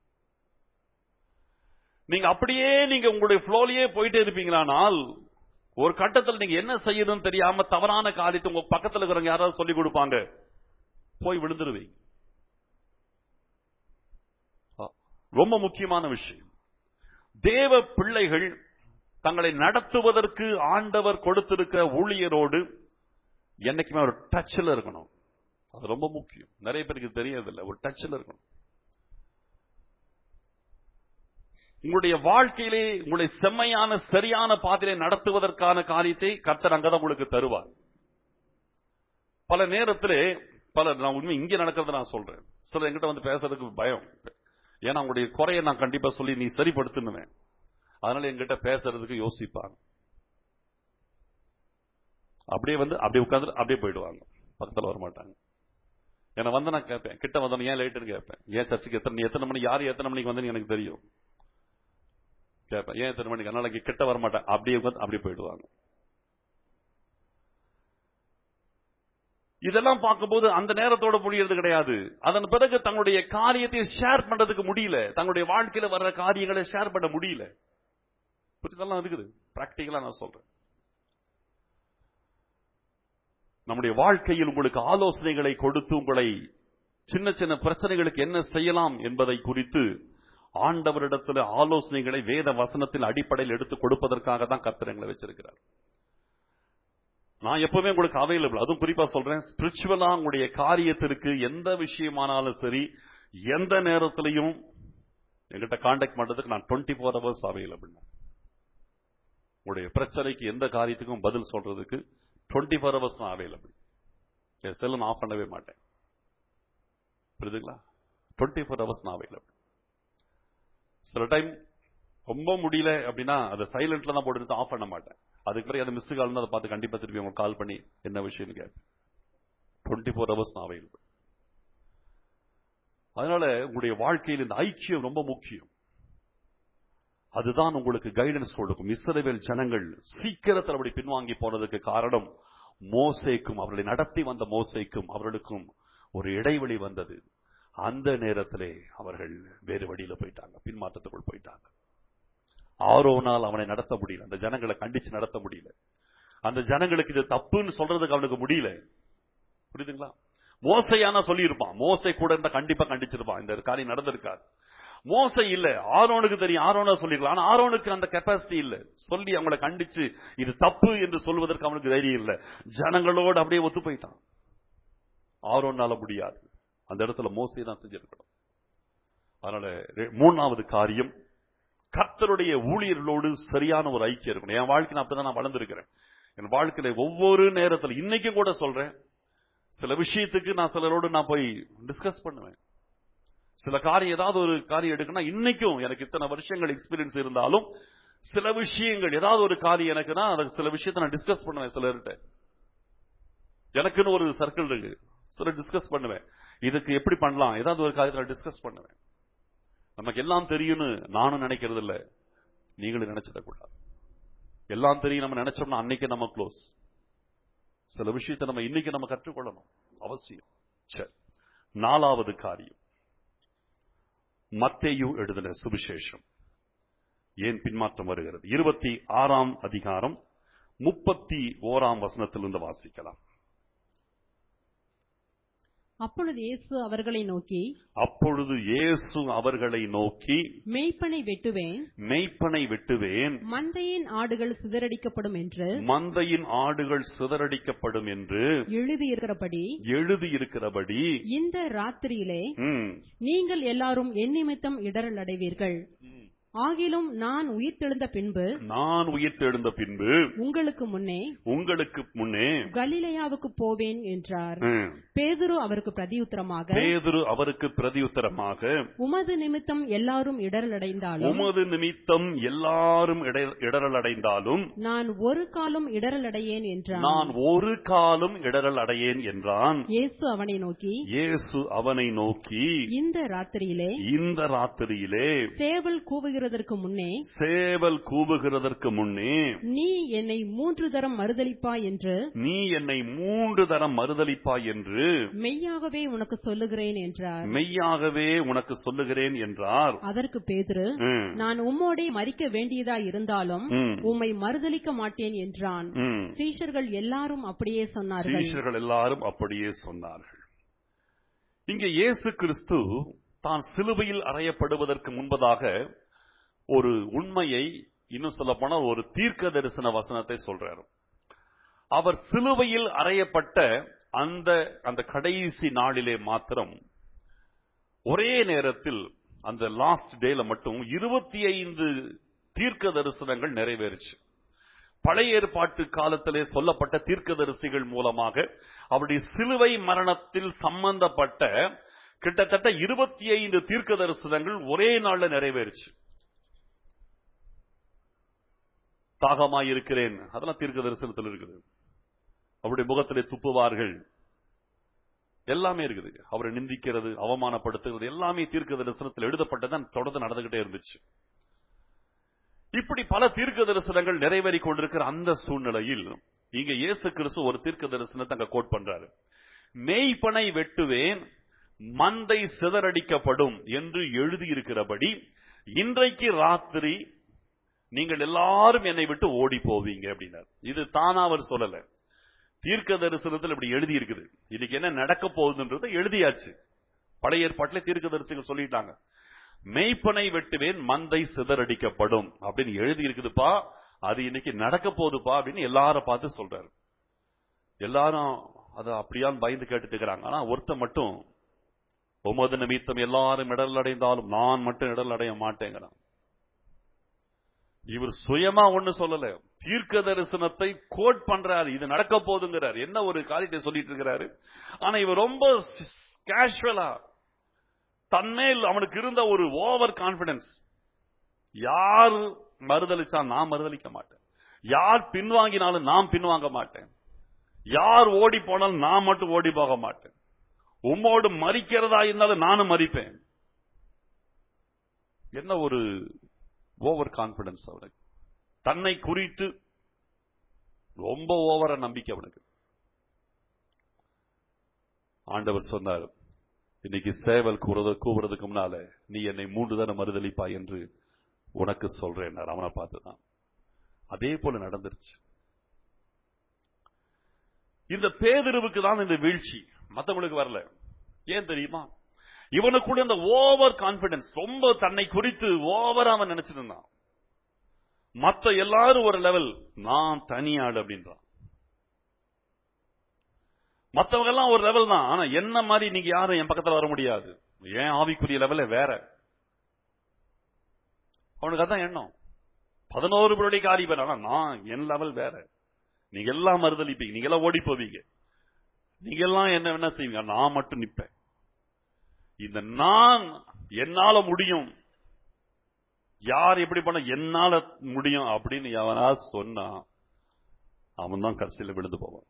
Speaker 1: நீங்க அப்படியே நீங்க உங்களுடைய ஃப்ளோலயே போயிட்டே இருப்பீங்களானால் ஒரு கட்டத்தில் நீங்க என்ன செய்யணும்னு தெரியாம தவறான காரியத்தை உங்க பக்கத்துல இருக்கிறவங்க யாராவது சொல்லி கொடுப்பாங்க போய் விழுந்துருவீங்க ஆ, ரொம்ப முக்கியமான விஷயம் தேவ பிள்ளைகள் தங்களை நடத்துவதற்கு ஆண்டவர் கொடுத்திருக்கிற ஊழியரோடு என்னைக்குமே ஒரு டச்சில் இருக்கணும் அது ரொம்ப முக்கியம் நிறைய பேருக்கு தெரியறதில்லை ஒரு டச்சில் இருக்கணும் உங்களுடைய வாழ்க்கையிலே உங்களை செம்மையான சரியான பாதையிலே நடத்துவதற்கான காரியத்தை கர்த்தர் அங்கதான் உங்களுக்கு தருவார் பல நேரத்திலே பல நான் உண்மை இங்க நடக்கிறத நான் சொல்றேன் சிலர் என்கிட்ட வந்து பேசுறதுக்கு பயம் ஏன்னா உங்களுடைய குறையை நான் கண்டிப்பா சொல்லி நீ சரிப்படுத்தணுவேன் அதனால என்கிட்ட பேசுறதுக்கு யோசிப்பாங்க அப்படியே வந்து அப்படியே உட்கார்ந்து அப்படியே போயிடுவாங்க பக்கத்துல வர மாட்டாங்க ஏன்னா வந்து நான் கேட்பேன் கிட்ட வந்தோம் ஏன் லேட்டுன்னு கேட்பேன் ஏன் சர்ச்சுக்கு எத்தனை நீ எத்தனை மணி யார் எத்தனை மணிக்கு வந்தீங்க எனக்கு தெரியும் கேட்பேன் ஏன் எத்தனை மணிக்கு அதனால இங்க கிட்ட வர மாட்டேன் அப்படியே உட்கார்ந்து அப்படியே போயிடுவாங்க இதெல்லாம் பார்க்கும்போது அந்த நேரத்தோட முடியறது கிடையாது அதன் பிறகு தங்களுடைய காரியத்தை ஷேர் பண்றதுக்கு முடியல தங்களுடைய வாழ்க்கையில வர்ற காரியங்களை ஷேர் பண்ண முடியல புரிதெல்லாம் இருக்குது பிராக்டிக்கலா நான் சொல்றேன் நம்முடைய வாழ்க்கையில் உங்களுக்கு ஆலோசனைகளை கொடுத்து உங்களை சின்ன சின்ன பிரச்சனைகளுக்கு என்ன செய்யலாம் என்பதை குறித்து ஆண்டவரிடத்தில் ஆலோசனைகளை வேத வசனத்தின் அடிப்படையில் எடுத்து கொடுப்பதற்காக தான் கர்த்தரங்களை வச்சிருக்கிறார் நான் எப்பவுமே உங்களுக்கு அவைலபிள் அதுவும் குறிப்பா சொல்றேன் ஸ்பிரிச்சுவலா உங்களுடைய காரியத்திற்கு எந்த விஷயமானாலும் சரி எந்த நேரத்திலையும் என்கிட்ட காண்டாக்ட் பண்றதுக்கு நான் டுவெண்ட்டி ஃபோர் ஹவர்ஸ் அவைலபிள் உங்களுடைய பிரச்சனைக்கு எந்த காரியத்துக்கும் பதில் சொல்றதுக்கு டுவெண்ட்டி ஃபோர் ஹவர்ஸ் நான் அவைலபிள் என் செல்ல நான் ஆஃப் பண்ணவே மாட்டேன் புரியுதுங்களா டுவெண்ட்டி ஃபோர் ஹவர்ஸ் நான் அவைலபிள் சில டைம் ரொம்ப முடியல அப்படின்னா அதை சைலண்ட்ல தான் போட்டு ஆஃப் பண்ண மாட்டேன் அதுக்கு பிறகு அந்த மிஸ்டு கால் அதை பார்த்து கண்டிப்பா திருப்பி உங்களுக்கு கால் பண்ணி என்ன விஷயம்னு கேட்பேன் டுவெண்ட்டி ஃபோர் ஹவர்ஸ் நான் அவைலபிள் அதனால உங்களுடைய வாழ்க்கையில் இந்த ஐக்கியம் ரொம்ப முக்கியம் அதுதான் உங்களுக்கு கைடன்ஸ் கொடுக்கும் இஸ்ரவேல் ஜனங்கள் சீக்கிரத்தில் அப்படி பின்வாங்கி போனதுக்கு காரணம் மோசேக்கும் அவர்களை நடத்தி வந்த மோசேக்கும் அவர்களுக்கும் ஒரு இடைவெளி வந்தது அந்த நேரத்திலே அவர்கள் வேறு வழியில போயிட்டாங்க பின்மாற்றத்துக்குள் போயிட்டாங்க ஆரோனால் அவனை நடத்த முடியல அந்த ஜனங்களை கண்டிச்சு நடத்த முடியல அந்த ஜனங்களுக்கு இது தப்புன்னு சொல்றதுக்கு அவனுக்கு முடியல புரியுதுங்களா மோசையானா சொல்லியிருப்பான் மோசை கூட இருந்தா கண்டிப்பா கண்டிச்சிருப்பான் இந்த காரியம் நடந்திருக்காது மோசை இல்ல ஆரோனுக்கு தெரியும் ஆரோனா சொல்லிருக்கலாம் ஆனா ஆரோனுக்கு அந்த கெப்பாசிட்டி இல்ல சொல்லி அவங்கள கண்டிச்சு இது தப்பு என்று சொல்வதற்கு அவனுக்கு தைரியம் இல்ல ஜனங்களோடு அப்படியே ஒத்து போயிட்டான் ஆரோனால முடியாது அந்த இடத்துல மோசே தான் செஞ்சிருக்கணும் அதனால ரெ- மூணாவது காரியம் கர்த்தருடைய ஊழியர்களோடு சரியான ஒரு ஐக்கியம் இருக்கணும் என் வாழ்க்கை நான் அப்பதான் நான் வளர்ந்திருக்கிறேன் என் வாழ்க்கையில ஒவ்வொரு நேரத்துல இன்னைக்கும் கூட சொல்றேன் சில விஷயத்துக்கு நான் சிலரோடு நான் போய் டிஸ்கஸ் பண்ணுவேன் சில காரியம் ஏதாவது ஒரு காரியம் எடுக்கணும் இன்னைக்கும் எனக்கு இத்தனை வருஷங்கள் எக்ஸ்பீரியன்ஸ் இருந்தாலும் சில விஷயங்கள் ஏதாவது ஒரு காரியம் எனக்குன்னா அதை சில விஷயத்தை நான் டிஸ்கஸ் பண்ணுவேன் சிலர்கிட்ட எனக்குன்னு ஒரு சர்க்கிள் இருக்கு சில டிஸ்கஸ் பண்ணுவேன் இதுக்கு எப்படி பண்ணலாம் ஏதாவது ஒரு காரியத்தை டிஸ்கஸ் பண்ணுவேன் நமக்கு எல்லாம் தெரியும்னு நானும் நினைக்கிறது இல்ல நீங்களும் நினைச்சிடக்கூடாது எல்லாம் தெரியும் நம்ம நினைச்சோம்னா அன்னைக்கு நம்ம க்ளோஸ் சில விஷயத்தை நம்ம இன்னைக்கு நம்ம கற்றுக்கொள்ளணும் அவசியம் சரி நாலாவது காரியம் மத்தேயு எழுதின சுவிசேஷம் ஏன் பின்மாற்றம் வருகிறது இருபத்தி ஆறாம் அதிகாரம் முப்பத்தி ஓராம் வசனத்திலிருந்து வாசிக்கலாம்
Speaker 2: அப்பொழுது இயேசு அவர்களை நோக்கி
Speaker 1: அப்பொழுது இயேசு அவர்களை நோக்கி
Speaker 2: மெய்ப்பனை வெட்டுவேன்
Speaker 1: மெய்ப்பனை வெட்டுவேன்
Speaker 2: மந்தையின் ஆடுகள் சிதறடிக்கப்படும் என்று
Speaker 1: மந்தையின் ஆடுகள் சிதறடிக்கப்படும் என்று
Speaker 2: எழுதியிருக்கிறபடி
Speaker 1: எழுதியிருக்கிறபடி
Speaker 2: இந்த ராத்திரியிலே
Speaker 1: ம்,
Speaker 2: நீங்கள் எல்லாரும் என் நிமித்தம் இடரல் அடைவீர்கள் ஆகிலும் நான் உயிர்த்தெழுந்த பின்பு
Speaker 1: நான் உயிர்த்தெழுந்த பின்பு
Speaker 2: உங்களுக்கு முன்னே
Speaker 1: உங்களுக்கு முன்னே
Speaker 2: கலிலேயாவுக்கு போவேன் என்றார்
Speaker 1: ம்,
Speaker 2: பேதுரு அவருக்கு பிரதியுத்தரமாக
Speaker 1: பேதுரு அவருக்கு பிரதியுத்தரமாக
Speaker 2: உமது நிமித்தம் எல்லாரும் இடரல் அடைந்தாலும்
Speaker 1: உமது நிமித்தம் எல்லாரும் இடர்- இடறல் அடைந்தாலும்
Speaker 2: நான் ஒரு காலம் இடரல் அடையேன் என்றான்
Speaker 1: நான் ஒரு காலம் இடறல் அடையேன் என்றான்
Speaker 2: இயேசு அவனை நோக்கி
Speaker 1: இயேசு அவனை நோக்கி
Speaker 2: இந்த ராத்திரியிலே
Speaker 1: இந்த ராத்திரியிலே
Speaker 2: சேவல் கூவுகிறதற்கு முன்னே
Speaker 1: சேவல் கூவுகிறதற்கு முன்னே
Speaker 2: நீ என்னை மூன்று தரம் மறுதலிப்பாய் என்று
Speaker 1: நீ என்னை மூன்று தரம் மறுதலிப்பாய் என்று
Speaker 2: மெய்யாகவே உனக்கு சொல்லுகிறேன் என்றார்
Speaker 1: மெய்யாகவே உனக்கு சொல்லுகிறேன் என்றார்
Speaker 2: அதற்கு பேதுரு
Speaker 1: ம்,
Speaker 2: நான் உம்மோடே மறிக்க வேண்டியதா இருந்தாலும்
Speaker 1: ம்,
Speaker 2: உம்மை மறுதலிக்க மாட்டேன் என்றான்
Speaker 1: ம்.
Speaker 2: சீஷர்கள் எல்லாரும் அப்படியே சொன்னார்கள்
Speaker 1: சீஷர்கள் எல்லாரும் அப்படியே சொன்னார்கள் இங்கே இயேசு கிறிஸ்து தான் சிலுவையில் அறையப்படுவதற்கு முன்பதாக ஒரு உண்மையை இன்னும் சொல்ல போனா ஒரு தீர்க்க தரிசன வசனத்தை சொல்றாரு அவர் சிலுவையில் அறையப்பட்ட அந்த அந்த கடைசி நாளிலே மாத்திரம் ஒரே நேரத்தில் அந்த லாஸ்ட் டேல மட்டும் இருபத்தி ஐந்து தீர்க்க தரிசனங்கள் நிறைவேறுச்சு பழைய ஏற்பாட்டு காலத்திலே சொல்லப்பட்ட தீர்க்கதரிசிகள் மூலமாக அவருடைய சிலுவை மரணத்தில் சம்பந்தப்பட்ட கிட்டத்தட்ட இருபத்தி ஐந்து தீர்க்க தரிசனங்கள் ஒரே நாள்ல நிறைவேறுச்சு தாகமாயிருக்கிறேன் அதெல்லாம் தீர்க்க தரிசனத்தில் இருக்குது அவருடைய முகத்திலே துப்புவார்கள் எல்லாமே இருக்குது அவரை நிந்திக்கிறது அவமானப்படுத்துகிறது எல்லாமே தீர்க்க தரிசனத்தில் எழுதப்பட்டதான் தொடர்ந்து நடந்துகிட்டே இருந்துச்சு இப்படி பல தீர்க்க தரிசனங்கள் நிறைவேறி கொண்டிருக்கிற அந்த சூழ்நிலையில் இங்க இயேசு கிறிஸ்து ஒரு தீர்க்க தரிசனத்தை அங்க கோட் பண்றாரு மெய்ப்பனை வெட்டுவேன் மந்தை சிதறடிக்கப்படும் என்று எழுதியிருக்கிறபடி இன்றைக்கு ராத்திரி நீங்கள் எல்லாரும் என்னை விட்டு ஓடி போவீங்க அப்படின்னார் இது தானா அவர் சொல்லல தீர்க்க தரிசனத்தில் இப்படி எழுதி இருக்குது இன்னைக்கு என்ன நடக்க போகுதுன்றதை எழுதியாச்சு பழைய ஏற்பாட்டிலே தீர்க்க தரிசிகள் சொல்லிட்டாங்க மெய்ப்பனை வெட்டுவேன் மந்தை சிதறடிக்கப்படும் அப்படின்னு எழுதி இருக்குதுப்பா அது இன்னைக்கு நடக்க போகுதுப்பா அப்படின்னு எல்லாரும் பார்த்து சொல்றாரு எல்லாரும் அது அப்படியான்னு பயந்து கேட்டுட்டு இருக்கிறாங்க ஆனா ஒருத்தன் மட்டும் உமது நிமித்தம் எல்லாரும் இடல் அடைந்தாலும் நான் மட்டும் இடல் அடைய மாட்டேங்கிறான் இவர் சுயமா ஒண்ணு சொல்லல தீர்க்க தரிசனத்தை கோட் பண்றாரு இது நடக்க போதுங்கிறார் என்ன ஒரு காரியத்தை சொல்லிட்டு இருக்கிறாரு ஆனா இவர் ரொம்ப கேஷுவலா தன்மேல் அவனுக்கு இருந்த ஒரு ஓவர் கான்பிடன்ஸ் யார் மறுதளிச்சா நான் மறுதளிக்க மாட்டேன் யார் பின்வாங்கினாலும் நான் பின்வாங்க மாட்டேன் யார் ஓடி போனாலும் நான் மட்டும் ஓடி போக மாட்டேன் உம்மோடு மறிக்கிறதா இருந்தாலும் நானும் மறிப்பேன் என்ன ஒரு ஓவர் கான்பிடன்ஸ் அவனுக்கு தன்னை குறித்து ரொம்ப ஓவர நம்பிக்கை அவனுக்கு ஆண்டவர் சொன்னார் இன்னைக்கு சேவல் கூறது கூவுறதுக்கு முன்னால நீ என்னை மூன்று தானே மறுதளிப்பாய் என்று உனக்கு சொல்றேன் அவனை பார்த்துதான் அதே போல நடந்துருச்சு இந்த பேதிருவுக்கு தான் இந்த வீழ்ச்சி மத்தவங்களுக்கு வரல ஏன் தெரியுமா இவனுக்குள்ள இந்த ஓவர் கான்பிடன்ஸ் ரொம்ப தன்னை குறித்து ஓவர் அவன் நினைச்சிட்டு இருந்தான் மத்த எல்லாரும் ஒரு லெவல் நான் தனியாள் அப்படின்றான் மத்தவங்க எல்லாம் ஒரு லெவல் தான் ஆனா என்ன மாதிரி நீங்க யாரும் என் பக்கத்துல வர முடியாது ஏன் ஆவிக்குரிய லெவல வேற அவனுக்கு அதான் எண்ணம் பதினோரு பேருடைய காரியம் ஆனா நான் என் லெவல் வேற நீங்க எல்லாம் மறுதளிப்பீங்க நீங்க எல்லாம் ஓடி போவீங்க நீங்க எல்லாம் என்ன வேணா செய்வீங்க நான் மட்டும் நிப்பேன் இந்த நான் என்னால முடியும் யார் எப்படி பண்ண என்னால முடியும் அப்படின்னு எவனா சொன்னா அவன் தான் கடைசியில் விழுந்து போவான்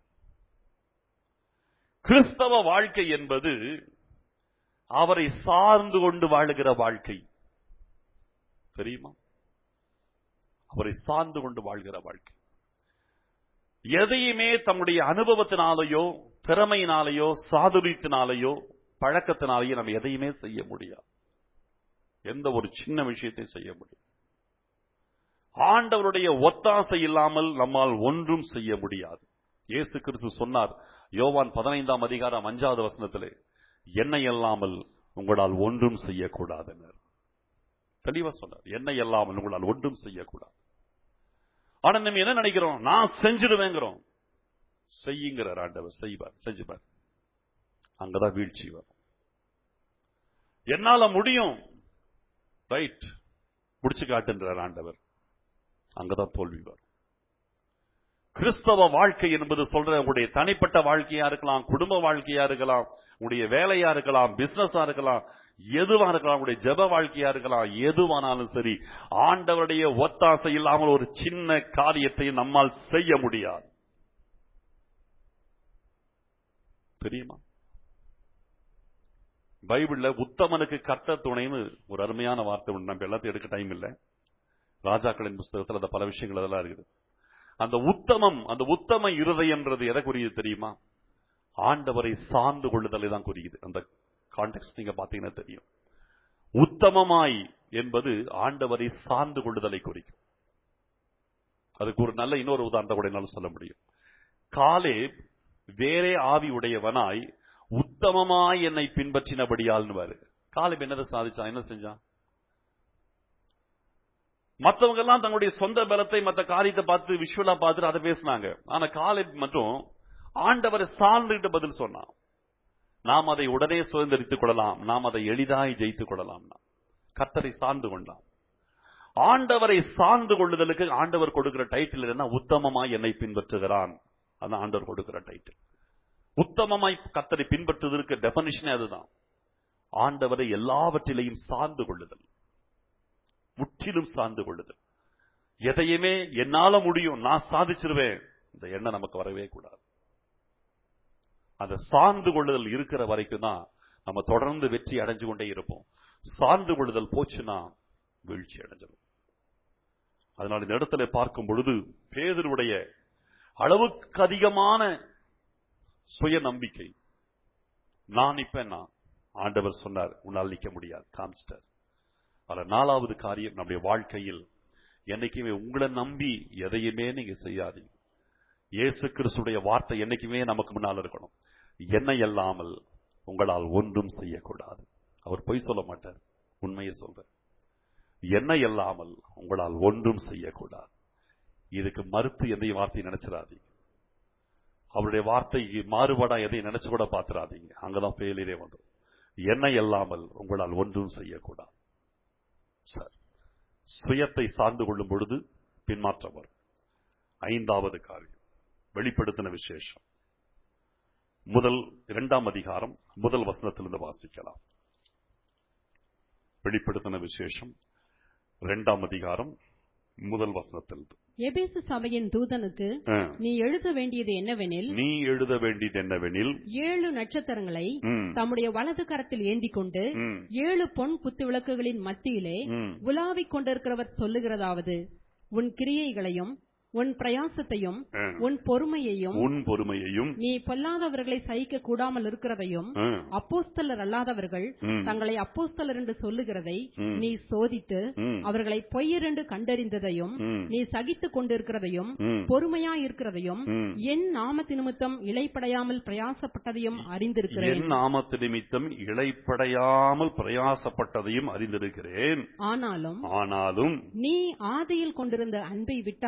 Speaker 1: கிறிஸ்தவ வாழ்க்கை என்பது அவரை சார்ந்து கொண்டு வாழுகிற வாழ்க்கை தெரியுமா அவரை சார்ந்து கொண்டு வாழ்கிற வாழ்க்கை எதையுமே தம்முடைய அனுபவத்தினாலேயோ திறமையினாலேயோ சாதுரியத்தினாலேயோ பழக்கத்தினாலேயோ நம்ம எதையுமே செய்ய முடியாது எந்த ஒரு சின்ன விஷயத்தை செய்ய முடியும் ஆண்டவருடைய ஒத்தாசை இல்லாமல் நம்மால் ஒன்றும் செய்ய முடியாது இயேசு கிறிஸ்து சொன்னார் யோவான் பதினைந்தாம் அதிகாரம் அஞ்சாவது வசனத்திலே என்னை அல்லாமல் உங்களால் ஒன்றும் செய்யக்கூடாது தெளிவா சொன்னார் என்னை அல்லாமல் உங்களால் ஒன்றும் செய்யக்கூடாது ஆனா நம்ம என்ன நினைக்கிறோம் நான் செஞ்சிடுவேங்கிறோம் செய்யுங்கிறார் ஆண்டவர் செய்வார் செஞ்சுப்பார் அங்கதான் வீழ்ச்சி வரும் என்னால முடியும் ரைட் முடிச்சு காட்டுன்றார் ஆண்டவர் அங்கதான் தோல்வி வரும் கிறிஸ்தவ வாழ்க்கை என்பது சொல்ற உங்களுடைய தனிப்பட்ட வாழ்க்கையா இருக்கலாம் குடும்ப வாழ்க்கையா இருக்கலாம் உங்களுடைய வேலையா இருக்கலாம் பிசினஸா இருக்கலாம் எதுவா இருக்கலாம் உங்களுடைய ஜெப வாழ்க்கையா இருக்கலாம் எதுவானாலும் சரி ஆண்டவருடைய ஒத்தாசை இல்லாமல் ஒரு சின்ன காரியத்தை நம்மால் செய்ய முடியாது தெரியுமா பைபிள்ல உத்தமனுக்கு கர்த்த துணைன்னு ஒரு அருமையான வார்த்தை உண்டு நம்ம எல்லாத்தையும் எடுக்க டைம் இல்லை ராஜாக்களின் புஸ்தகத்தில் அந்த பல விஷயங்கள் அதெல்லாம் இருக்குது அந்த உத்தமம் அந்த உத்தம இருதயம்ன்றது எதை குறியுது தெரியுமா ஆண்டவரை சார்ந்து கொள்ளுதலை தான் குறியுது அந்த கான்டெக்ட் நீங்க பாத்தீங்கன்னா தெரியும் உத்தமமாய் என்பது ஆண்டவரை சார்ந்து கொள்ளுதலை குறிக்கும் அதுக்கு ஒரு நல்ல இன்னொரு உதாரணத்தை கூட என்னால சொல்ல முடியும் காலே வேறே ஆவி உடையவனாய் உத்தமமாய் என்னை பின்பற்றினபடியால்னு காலேப் என்னதை சாதிச்சான் என்ன செஞ்சான் மத்தவங்க எல்லாம் தங்களுடைய சொந்த பலத்தை மத்த காரியத்தை பார்த்து விஷுவலா பார்த்துட்டு அதை பேசினாங்க ஆனா காலேப் மட்டும் ஆண்டவரை சார்ந்துகிட்டு பதில் சொன்னான் நாம் அதை உடனே சுதந்திரித்துக் கொள்ளலாம் நாம் அதை எளிதாய் ஜெயித்துக் கொள்ளலாம் கர்த்தரை சார்ந்து கொண்டான் ஆண்டவரை சார்ந்து கொள்ளுதலுக்கு ஆண்டவர் கொடுக்கிற டைட்டில் என்ன உத்தமமாய் என்னை பின்பற்றுகிறான் அதான் ஆண்டவர் கொடுக்கிற டைட்டில் உத்தமமாய் கர்த்தரை பின்பற்றுவதற்கு டெபனிஷனே அதுதான் ஆண்டவரை எல்லாவற்றிலையும் சார்ந்து கொள்ளுதல் முற்றிலும் சார்ந்து கொள்ளுதல் எதையுமே என்னால முடியும் நான் சாதிச்சிருவேன் இந்த எண்ணம் நமக்கு வரவே கூடாது அந்த சார்ந்து கொள்ளுதல் இருக்கிற வரைக்கும் தான் நம்ம தொடர்ந்து வெற்றி அடைஞ்சு கொண்டே இருப்போம் சார்ந்து கொள்ளுதல் போச்சுன்னா வீழ்ச்சி அடைஞ்சிடும் அதனால் இந்த இடத்துல பார்க்கும் பொழுது பேதருடைய அளவுக்கு அதிகமான சுய நம்பிக்கை நான் இப்ப நான் ஆண்டவர் சொன்னார் உன்னால் நிற்க முடியாது காமிச்சிட்டார் அதுல நாலாவது காரியம் நம்முடைய வாழ்க்கையில் என்னைக்குமே உங்களை நம்பி எதையுமே நீங்க செய்யாதீங்க இயேசு கிறிஸ்துடைய வார்த்தை என்னைக்குமே நமக்கு முன்னால் இருக்கணும் என்னை அல்லாமல் உங்களால் ஒன்றும் செய்யக்கூடாது அவர் பொய் சொல்ல மாட்டார் உண்மையை சொல்ற என்னை அல்லாமல் உங்களால் ஒன்றும் செய்யக்கூடாது இதுக்கு மறுத்து எந்த வார்த்தையை நினைச்சிடாதீங்க அவருடைய வார்த்தைக்கு மாறுபாடா எதையும் நினைச்சு கூட பாத்துறாதீங்க அங்கதான் ஃபெயிலியரே வந்துடும் என்னை அல்லாமல் உங்களால் ஒன்றும் செய்யக்கூடாது சார் சுயத்தை சார்ந்து கொள்ளும் பொழுது பின்மாற்றம் வரும் ஐந்தாவது காரியம் வெளிப்படுத்தின விசேஷம் முதல் இரண்டாம் அதிகாரம் முதல் வசனத்திலிருந்து வாசிக்கலாம் வெளிப்படுத்தின விசேஷம் இரண்டாம் அதிகாரம் முதல் வசனத்திலிருந்து
Speaker 2: எபேசு சபையின் தூதனுக்கு
Speaker 1: ஆ.
Speaker 2: நீ எழுத வேண்டியது என்னவெனில்
Speaker 1: நீ எழுத வேண்டியது என்னவெனில்
Speaker 2: ஏழு நட்சத்திரங்களை
Speaker 1: ம்,
Speaker 2: தம்முடைய வலது கரத்தில் ஏந்திக் கொண்டு
Speaker 1: ம்,
Speaker 2: ஏழு பொன் குத்து விளக்குகளின் மத்தியிலே
Speaker 1: ம்,
Speaker 2: உலாவிக் கொண்டிருக்கிறவர் சொல்லுகிறதாவது உன் கிரியைகளையும் உன் பிரயாசத்தையும்
Speaker 1: ஆ.
Speaker 2: உன் பொறுமையையும்
Speaker 1: உன் பொறுமையையும்
Speaker 2: நீ பொல்லாதவர்களை சகிக்க கூடாமல் இருக்கிறதையும்
Speaker 1: ஆ,
Speaker 2: அப்போஸ்தலர் அல்லாதவர்கள்
Speaker 1: ம்,
Speaker 2: தங்களை அப்போஸ்தலர் என்று சொல்லுகிறதை
Speaker 1: ம்,
Speaker 2: நீ சோதித்து
Speaker 1: ம்,
Speaker 2: அவர்களை பொய்யரென்று கண்டறிந்ததையும்
Speaker 1: ம்,
Speaker 2: நீ சகித்துக் கொண்டிருக்கிறதையும்
Speaker 1: ம்,
Speaker 2: பொறுமையாயிருக்கிறதையும்
Speaker 1: ம்.
Speaker 2: என் நாமத்து நிமித்தம் இளைப்படையாமல் பிரயாசப்பட்டதையும் அறிந்திருக்கிறேன்
Speaker 1: என் நாமத்து நிமித்தம் இளைப்படையாமல் பிரயாசப்பட்டதையும் அறிந்திருக்கிறேன்
Speaker 2: ஆனாலும்
Speaker 1: ஆனாலும்
Speaker 2: நீ ஆதியில் கொண்டிருந்த அன்பை விட்டாய் என்று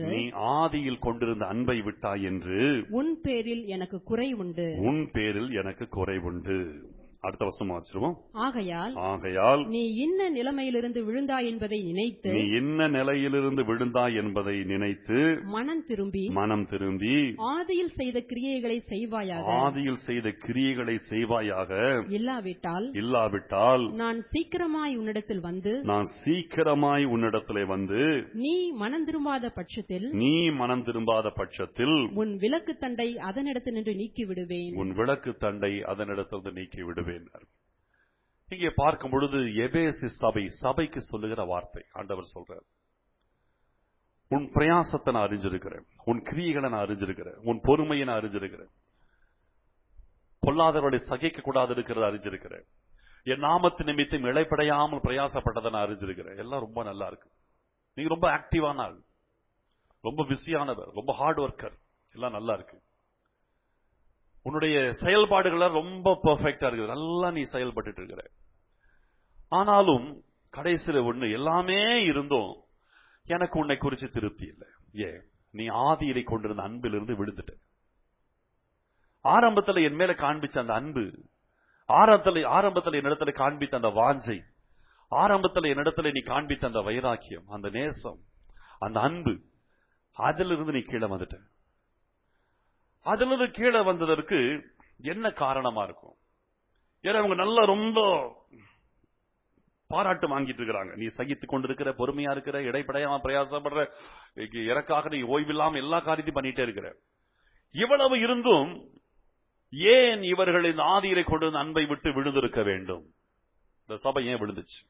Speaker 1: நீ ஆதியில் கொண்டிருந்த அன்பை விட்டாய் என்று
Speaker 2: உன் பேரில் எனக்கு குறை உண்டு
Speaker 1: உன் பேரில் எனக்கு குறைவுண்டு அடுத்த வருஷம் வச்சிருவோம்
Speaker 2: ஆகையால்
Speaker 1: ஆகையால்
Speaker 2: நீ இன்ன நிலைமையிலிருந்து விழுந்தாய் என்பதை நினைத்து
Speaker 1: நீ என்ன நிலையிலிருந்து விழுந்தாய் என்பதை நினைத்து
Speaker 2: மனம் திரும்பி
Speaker 1: மனம் திரும்பி
Speaker 2: ஆதியில் செய்த கிரியைகளை செய்வாயாக
Speaker 1: ஆதியில் செய்த கிரியைகளை செய்வாயாக
Speaker 2: இல்லாவிட்டால்
Speaker 1: இல்லாவிட்டால்
Speaker 2: நான் சீக்கிரமாய் உன்னிடத்தில் வந்து
Speaker 1: நான் சீக்கிரமாய் உன்னிடத்திலே வந்து
Speaker 2: நீ மனம் திரும்பாத பட்சத்தில்
Speaker 1: நீ மனம் திரும்பாத பட்சத்தில்
Speaker 2: உன் விளக்கு தண்டை அதனிடத்தில் நின்று நீக்கி விடுவேன்
Speaker 1: உன் விளக்கு தண்டை அதனிடத்திலிருந்து நீக்கி விடுவேன் இங்கே பார்க்கும் பொழுது எபேசி சபை சபைக்கு சொல்லுகிற வார்த்தை ஆண்டவர் சொல்றார் உன் பிரயாசத்தை நான் அறிஞ்சிருக்கிறேன் உன் கிரியைகளை நான் அறிஞ்சிருக்கிறேன் உன் பொறுமையை நான் அறிஞ்சிருக்கிறேன் பொல்லாதவர்களை சகிக்க கூடாது இருக்கிறத அறிஞ்சிருக்கிறேன் என் நாமத்து நிமித்தம் இழைப்படையாமல் பிரயாசப்பட்டதை நான் அறிஞ்சிருக்கிறேன் எல்லாம் ரொம்ப நல்லா இருக்கு நீங்க ரொம்ப ஆக்டிவான ஆள் ரொம்ப பிஸியானவர் ரொம்ப ஹார்ட் ஒர்க்கர் எல்லாம் நல்லா இருக்கு உன்னுடைய செயல்பாடுகள் ரொம்ப பெர்ஃபெக்டா இருக்குது நல்லா நீ செயல்பட்டு இருக்கிற ஆனாலும் கடைசியில ஒண்ணு எல்லாமே இருந்தும் எனக்கு உன்னை குறிச்சு திருப்தி இல்லை ஏ நீ ஆதியிலை கொண்டிருந்த அன்பிலிருந்து விழுந்துட்ட ஆரம்பத்துல என் மேல காண்பிச்ச அந்த அன்பு ஆரம்பத்துல ஆரம்பத்துல என்னிடத்துல காண்பித்த அந்த வாஞ்சை ஆரம்பத்துல என்னிடத்துல நீ காண்பித்த அந்த வைராக்கியம் அந்த நேசம் அந்த அன்பு அதிலிருந்து நீ கீழே வந்துட்ட அதிலிருந்து கீழே வந்ததற்கு என்ன காரணமா இருக்கும் ஏன்னா அவங்க நல்லா ரொம்ப பாராட்டு வாங்கிட்டு இருக்கிறாங்க நீ சகித்துக் கொண்டிருக்கிற பொறுமையா இருக்கிற இடைப்படையாம பிரயாசப்படுற இறக்காக நீ ஓய்வில்லாம எல்லா காரியத்தையும் பண்ணிட்டே இருக்கிற இவ்வளவு இருந்தும் ஏன் இவர்களின் ஆதியிலை கொண்டு வந்து அன்பை விட்டு விழுந்திருக்க வேண்டும் இந்த சபை ஏன் விழுந்துச்சு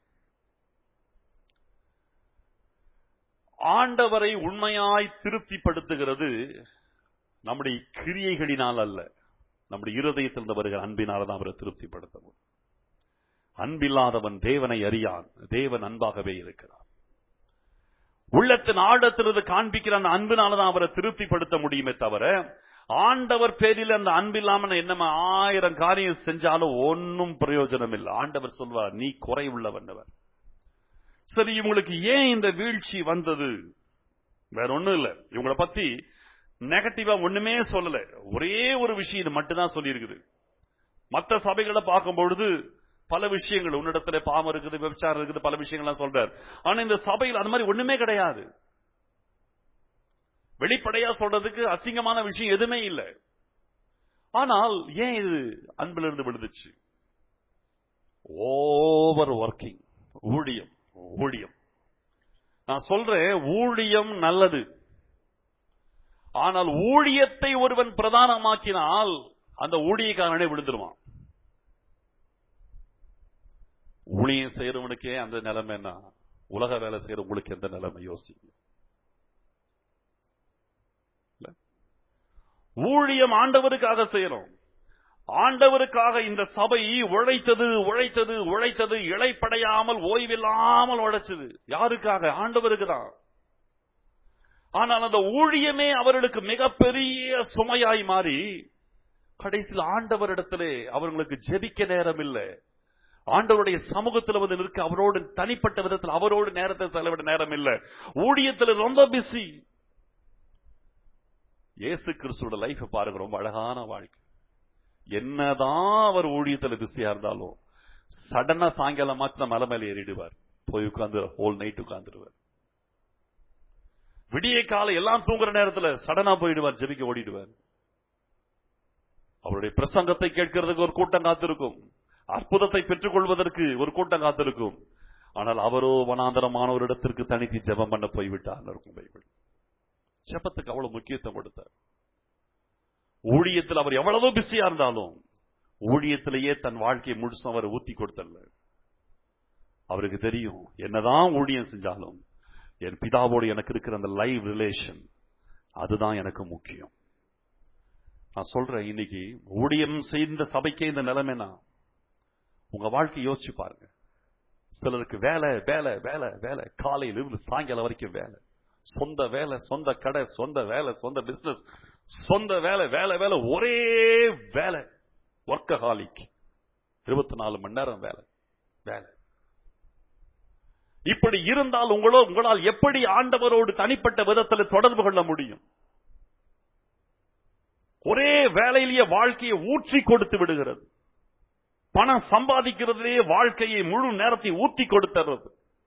Speaker 1: ஆண்டவரை உண்மையாய் திருப்திப்படுத்துகிறது நம்முடைய கிரியைகளினால் அல்ல நம்முடைய இருதயத்திலிருந்து வருகிற அன்பினால் தான் அவரை திருப்திப்படுத்தவும் அன்பில்லாதவன் தேவனை அறியான் தேவன் அன்பாகவே இருக்கிறார் உள்ளத்தின் ஆழத்திலிருந்து காண்பிக்கிற அந்த அன்பினால தான் அவரை திருப்திப்படுத்த முடியுமே தவிர ஆண்டவர் பேரில் அந்த அன்பில்லாம என்ன ஆயிரம் காரியம் செஞ்சாலும் ஒன்னும் பிரயோஜனம் இல்லை ஆண்டவர் சொல்வார் நீ குறை உள்ளவன்னவர் சரி இவங்களுக்கு ஏன் இந்த வீழ்ச்சி வந்தது வேற ஒண்ணும் இல்ல இவங்கள பத்தி நெகட்டிவா ஒண்ணுமே சொல்லல ஒரே ஒரு விஷயம் இது மட்டும்தான் சொல்லி இருக்குது மற்ற சபைகளை பார்க்கும் பொழுது பல விஷயங்கள் உன்னிடத்துல பாவம் இருக்குது விபச்சாரம் இருக்குது பல விஷயங்கள்லாம் சொல்றாரு ஆனா இந்த சபையில் அது மாதிரி ஒண்ணுமே கிடையாது வெளிப்படையா சொல்றதுக்கு அசிங்கமான விஷயம் எதுவுமே இல்லை ஆனால் ஏன் இது அன்பில் இருந்து விழுந்துச்சு ஓவர் ஒர்க்கிங் ஊழியம் ஊழியம் நான் சொல்றேன் ஊழியம் நல்லது ஆனால் ஊழியத்தை ஒருவன் பிரதானமாக்கினால் அந்த ஊழியக்காரனே விழுந்துருவான் ஊழியம் செய்யறவனுக்கே அந்த நிலைமை என்ன உலக வேலை செய்யறவங்களுக்கு எந்த நிலைமை யோசிங்க ஊழியம் ஆண்டவருக்காக செய்யறோம் ஆண்டவருக்காக இந்த சபை உழைத்தது உழைத்தது உழைத்தது இழைப்படையாமல் ஓய்வில்லாமல் உழைச்சது யாருக்காக ஆண்டவருக்கு தான் ஆனால் அந்த ஊழியமே அவர்களுக்கு மிகப்பெரிய சுமையாய் மாறி கடைசியில் ஆண்டவரிடத்திலே அவர்களுக்கு ஜெபிக்க நேரம் இல்லை ஆண்டவருடைய சமூகத்தில் வந்து நிற்க அவரோடு தனிப்பட்ட விதத்தில் அவரோடு நேரத்தை செலவிட நேரம் இல்லை ஊழியத்தில் ரொம்ப பிஸி இயேசு கிறிஸ்துவோட லைஃப் பாருங்க ரொம்ப அழகான வாழ்க்கை என்னதான் அவர் ஊழியத்துல பிஸியா இருந்தாலும் சடனா சாயங்காலமாச்சு தான் மலை மேல ஏறிடுவார் போய் உட்கார்ந்து ஹோல் நைட் உட்கார்ந்துடுவார் விடிய காலை எல்லாம் தூங்குற நேரத்துல சடனா போயிடுவார் ஜெபிக்க ஓடிடுவார் அவருடைய பிரசங்கத்தை கேட்கிறதுக்கு ஒரு கூட்டம் காத்திருக்கும் அற்புதத்தை பெற்றுக் கொள்வதற்கு ஒரு கூட்டம் காத்திருக்கும் ஆனால் அவரோ வனாந்தரமான ஒரு இடத்திற்கு தனித்து ஜெபம் பண்ண போய்விட்டார் இருக்கும் பைபிள் ஜெபத்துக்கு அவ்வளவு முக்கியத்துவம் கொடுத்தார் ஊழியத்தில் அவர் எவ்வளவு பிஸியா இருந்தாலும் ஊழியத்திலேயே தன் வாழ்க்கையை முழுசும் அவர் ஊத்தி கொடுத்தல்ல அவருக்கு தெரியும் என்னதான் ஊழியம் செஞ்சாலும் என் பிதாவோடு எனக்கு இருக்கிற அந்த லைவ் ரிலேஷன் அதுதான் எனக்கு முக்கியம் நான் சொல்றேன் இன்னைக்கு ஊழியம் செய்த சபைக்கே இந்த நிலைமைனா உங்க வாழ்க்கை யோசிச்சு பாருங்க சிலருக்கு வேலை வேலை வேலை வேலை காலையில இருந்து சாயங்காலம் வரைக்கும் வேலை சொந்த வேலை சொந்த கடை சொந்த வேலை சொந்த பிசினஸ் சொந்த வேலை வேலை வேலை ஒரே வேலை ஒர்க்கஹாலிக் இருபத்தி நாலு மணி நேரம் வேலை வேலை இப்படி இருந்தால் உங்களோ உங்களால் எப்படி ஆண்டவரோடு தனிப்பட்ட விதத்தில் தொடர்பு கொள்ள முடியும் ஒரே வேலையிலேயே வாழ்க்கையை ஊற்றி கொடுத்து விடுகிறது பணம் சம்பாதிக்கிறதுலேயே வாழ்க்கையை முழு நேரத்தை ஊத்தி கொடுத்துறது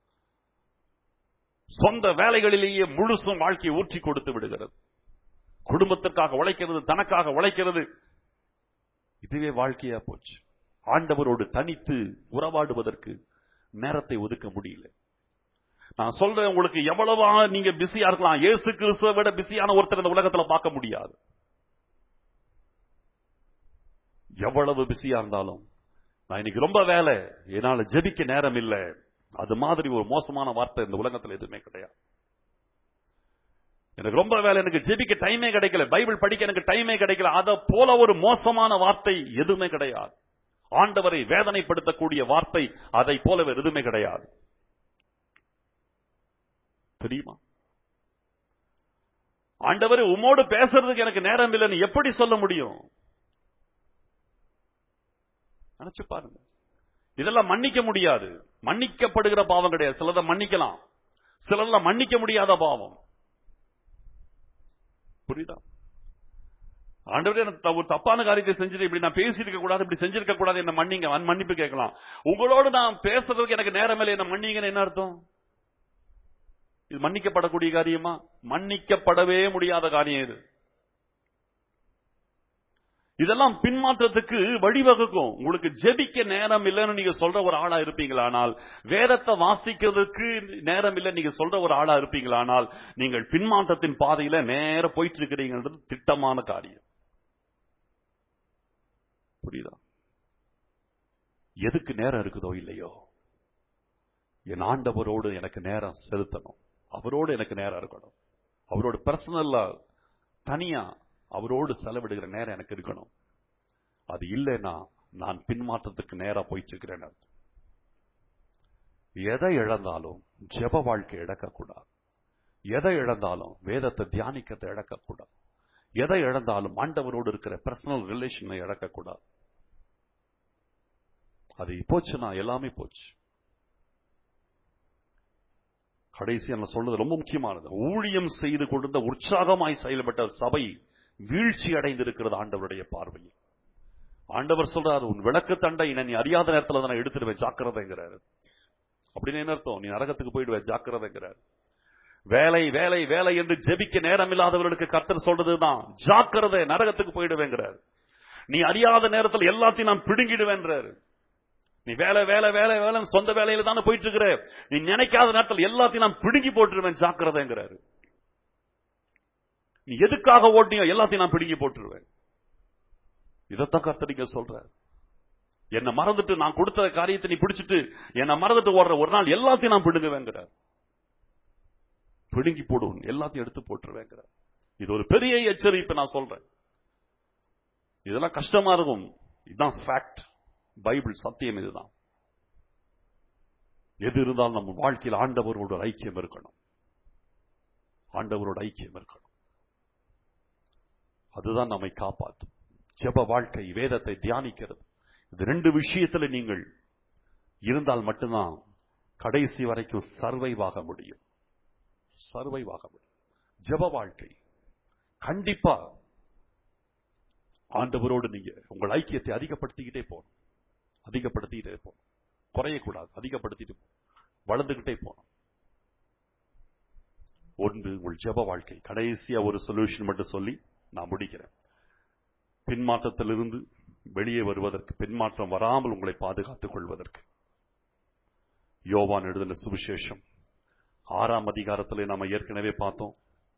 Speaker 1: சொந்த வேலைகளிலேயே முழுசும் வாழ்க்கையை ஊற்றி கொடுத்து விடுகிறது குடும்பத்திற்காக உழைக்கிறது தனக்காக உழைக்கிறது இதுவே வாழ்க்கையா போச்சு ஆண்டவரோடு தனித்து உறவாடுவதற்கு நேரத்தை ஒதுக்க முடியல நான் சொல்றேன் உங்களுக்கு எவ்வளவா நீங்க பிஸியா இருக்கலாம் இயேசு கிறிஸ்துவை விட பிஸியான ஒருத்தர் இந்த உலகத்துல பார்க்க முடியாது எவ்வளவு பிஸியா இருந்தாலும் நான் இன்னைக்கு ரொம்ப வேலை என்னால ஜெபிக்க நேரம் இல்லை அது மாதிரி ஒரு மோசமான வார்த்தை இந்த உலகத்துல எதுவுமே கிடையாது எனக்கு ரொம்ப வேலை எனக்கு ஜெபிக்க டைமே கிடைக்கல பைபிள் படிக்க எனக்கு டைமே கிடைக்கல அத போல ஒரு மோசமான வார்த்தை எதுவுமே கிடையாது ஆண்டவரை வேதனைப்படுத்தக்கூடிய வார்த்தை அதை போல வேறு எதுவுமே கிடையாது தெரியுமா ஆண்டவர் உம்மோடு பேசுறதுக்கு எனக்கு நேரம் இல்லைன்னு எப்படி சொல்ல முடியும் நினைச்சு பாருங்க இதெல்லாம் மன்னிக்க முடியாது மன்னிக்கப்படுகிற பாவம் கிடையாது சிலதை மன்னிக்கலாம் சிலர்லாம் மன்னிக்க முடியாத பாவம் புரியுதா ஆண்டவரே எனக்கு த- ஒரு தப்பான காரியத்தை செஞ்சுட்டு இப்படி நான் பேசியிருக்க கூடாது இப்படி செஞ்சிருக்க கூடாது என்ன மன்னிங்க நான் மன்னிப்பு கேட்கலாம் உங்களோடு நான் பேசுறதுக்கு எனக்கு நேரம் இல்லை என்ன மன்னிங்கன்னு என்ன அர்த்தம் இது மன்னிக்கப்படக்கூடிய காரியமா மன்னிக்கப்படவே முடியாத காரியம் இது இதெல்லாம் பின்மாற்றத்துக்கு வழிவகுக்கும் உங்களுக்கு ஜெபிக்க நேரம் இல்லைன்னு நீங்க சொல்ற ஒரு ஆளா இருப்பீங்களானால் வேதத்தை வாசிக்கிறதுக்கு நேரம் இல்லை நீங்க சொல்ற ஒரு ஆளா இருப்பீங்களானால் நீங்கள் பின்மாற்றத்தின் பாதையில நேர போயிட்டு இருக்கிறீங்கன்றது திட்டமான காரியம் புரியுதா எதுக்கு நேரம் இருக்குதோ இல்லையோ என் ஆண்டவரோடு எனக்கு நேரம் செலுத்தணும் அவரோடு எனக்கு நேரம் இருக்கணும் அவரோட பர்சனலா தனியா அவரோடு செலவிடுகிற நேரம் எனக்கு இருக்கணும் அது இல்லைன்னா நான் பின்மாற்றத்துக்கு நேரா போயிட்டு இருக்கிறேன் அர்த்தம். எதை இழந்தாலும் ஜெப வாழ்க்கை இழக்கக்கூடாது எதை இழந்தாலும் வேதத்தை தியானிக்கத்தை இழக்கக்கூடாது எதை இழந்தாலும் ஆண்டவரோடு இருக்கிற பர்சனல் ரிலேஷனை இழக்கக்கூடாது அது போச்சுன்னா எல்லாமே போச்சு கடைசி நான் சொல்றது ரொம்ப முக்கியமானது ஊழியம் செய்து கொண்டிருந்த உற்சாகமாய் செயல்பட்ட சபை வீழ்ச்சி அடைந்திருக்கிறது ஆண்டவருடைய பார்வையில் ஆண்டவர் சொல்றாரு உன் விளக்கு தண்டை நீ அறியாத நேரத்துல தான் நான் எடுத்துடுவேன் ஜாக்கிரதைங்கிறாரு அப்படின்னு என்ன அர்த்தம் நீ நரகத்துக்கு போயிடுவ ஜாக்கிரதைங்கிறார் வேலை வேலை வேலை என்று ஜெபிக்க நேரம் இல்லாதவர்களுக்கு கர்த்தர் சொல்றதுதான் ஜாக்கிரதை நரகத்துக்கு போயிடுவேங்கிறார் நீ அறியாத நேரத்தில் எல்லாத்தையும் நான் பிடுங்கிடுவேன்றாரு நீ வேலை வேலை வேலை வேலைன்னு சொந்த வேலையில தானே போயிட்டு இருக்கிற நீ நினைக்காத நேரத்தில் எல்லாத்தையும் நான் பிடுங்கி போட்டுருவேன் ஜாக்கிரதைங்கிறாரு நீ எதுக்காக ஓட்டியோ எல்லாத்தையும் நான் பிடுங்கி போட்டுருவேன் இதைத்தான் கர்த்தரிக்க சொல்ற என்ன மறந்துட்டு நான் கொடுத்த காரியத்தை நீ பிடிச்சிட்டு என்ன மறந்துட்டு ஓடுற ஒரு நாள் எல்லாத்தையும் நான் பிடுங்குவேங்கிறார் பிடுங்கி போடுவேன் எல்லாத்தையும் எடுத்து போட்டுருவேங்கிறார் இது ஒரு பெரிய எச்சரிப்பு நான் சொல்றேன் இதெல்லாம் கஷ்டமா இருக்கும் இதுதான் ஃபேக்ட் பைபிள் சத்தியம் இதுதான் எது இருந்தாலும் நம்ம வாழ்க்கையில் ஆண்டவரோட ஒரு ஐக்கியம் இருக்கணும் ஆண்டவரோட ஐக்கியம் இருக்கணும் அதுதான் நம்மை காப்பாற்றும் ஜெப வாழ்க்கை வேதத்தை தியானிக்கிறது இது ரெண்டு விஷயத்துல நீங்கள் இருந்தால் மட்டும்தான் கடைசி வரைக்கும் சர்வைவ் ஆக முடியும் சர்வைவ் ஆக முடியும் ஜெப வாழ்க்கை கண்டிப்பா ஆண்டவரோடு நீங்க உங்கள் ஐக்கியத்தை அதிகப்படுத்திக்கிட்டே போகணும் அதிகப்படுத்திக்கிட்டே போகணும் குறையக்கூடாது அதிகப்படுத்திட்டு போகணும். வளர்ந்துகிட்டே போகணும் ஒன்று உங்கள் ஜெப வாழ்க்கை கடைசியா ஒரு சொல்யூஷன் மட்டும் சொல்லி நான் முடிக்கிறேன் பின்மாற்றத்திலிருந்து வெளியே வருவதற்கு பின்மாற்றம் வராமல் உங்களை பாதுகாத்துக் கொள்வதற்கு யோவான் எழுதின சுவிசேஷம் ஆறாம் அதிகாரத்திலே நாம ஏற்கனவே பார்த்தோம்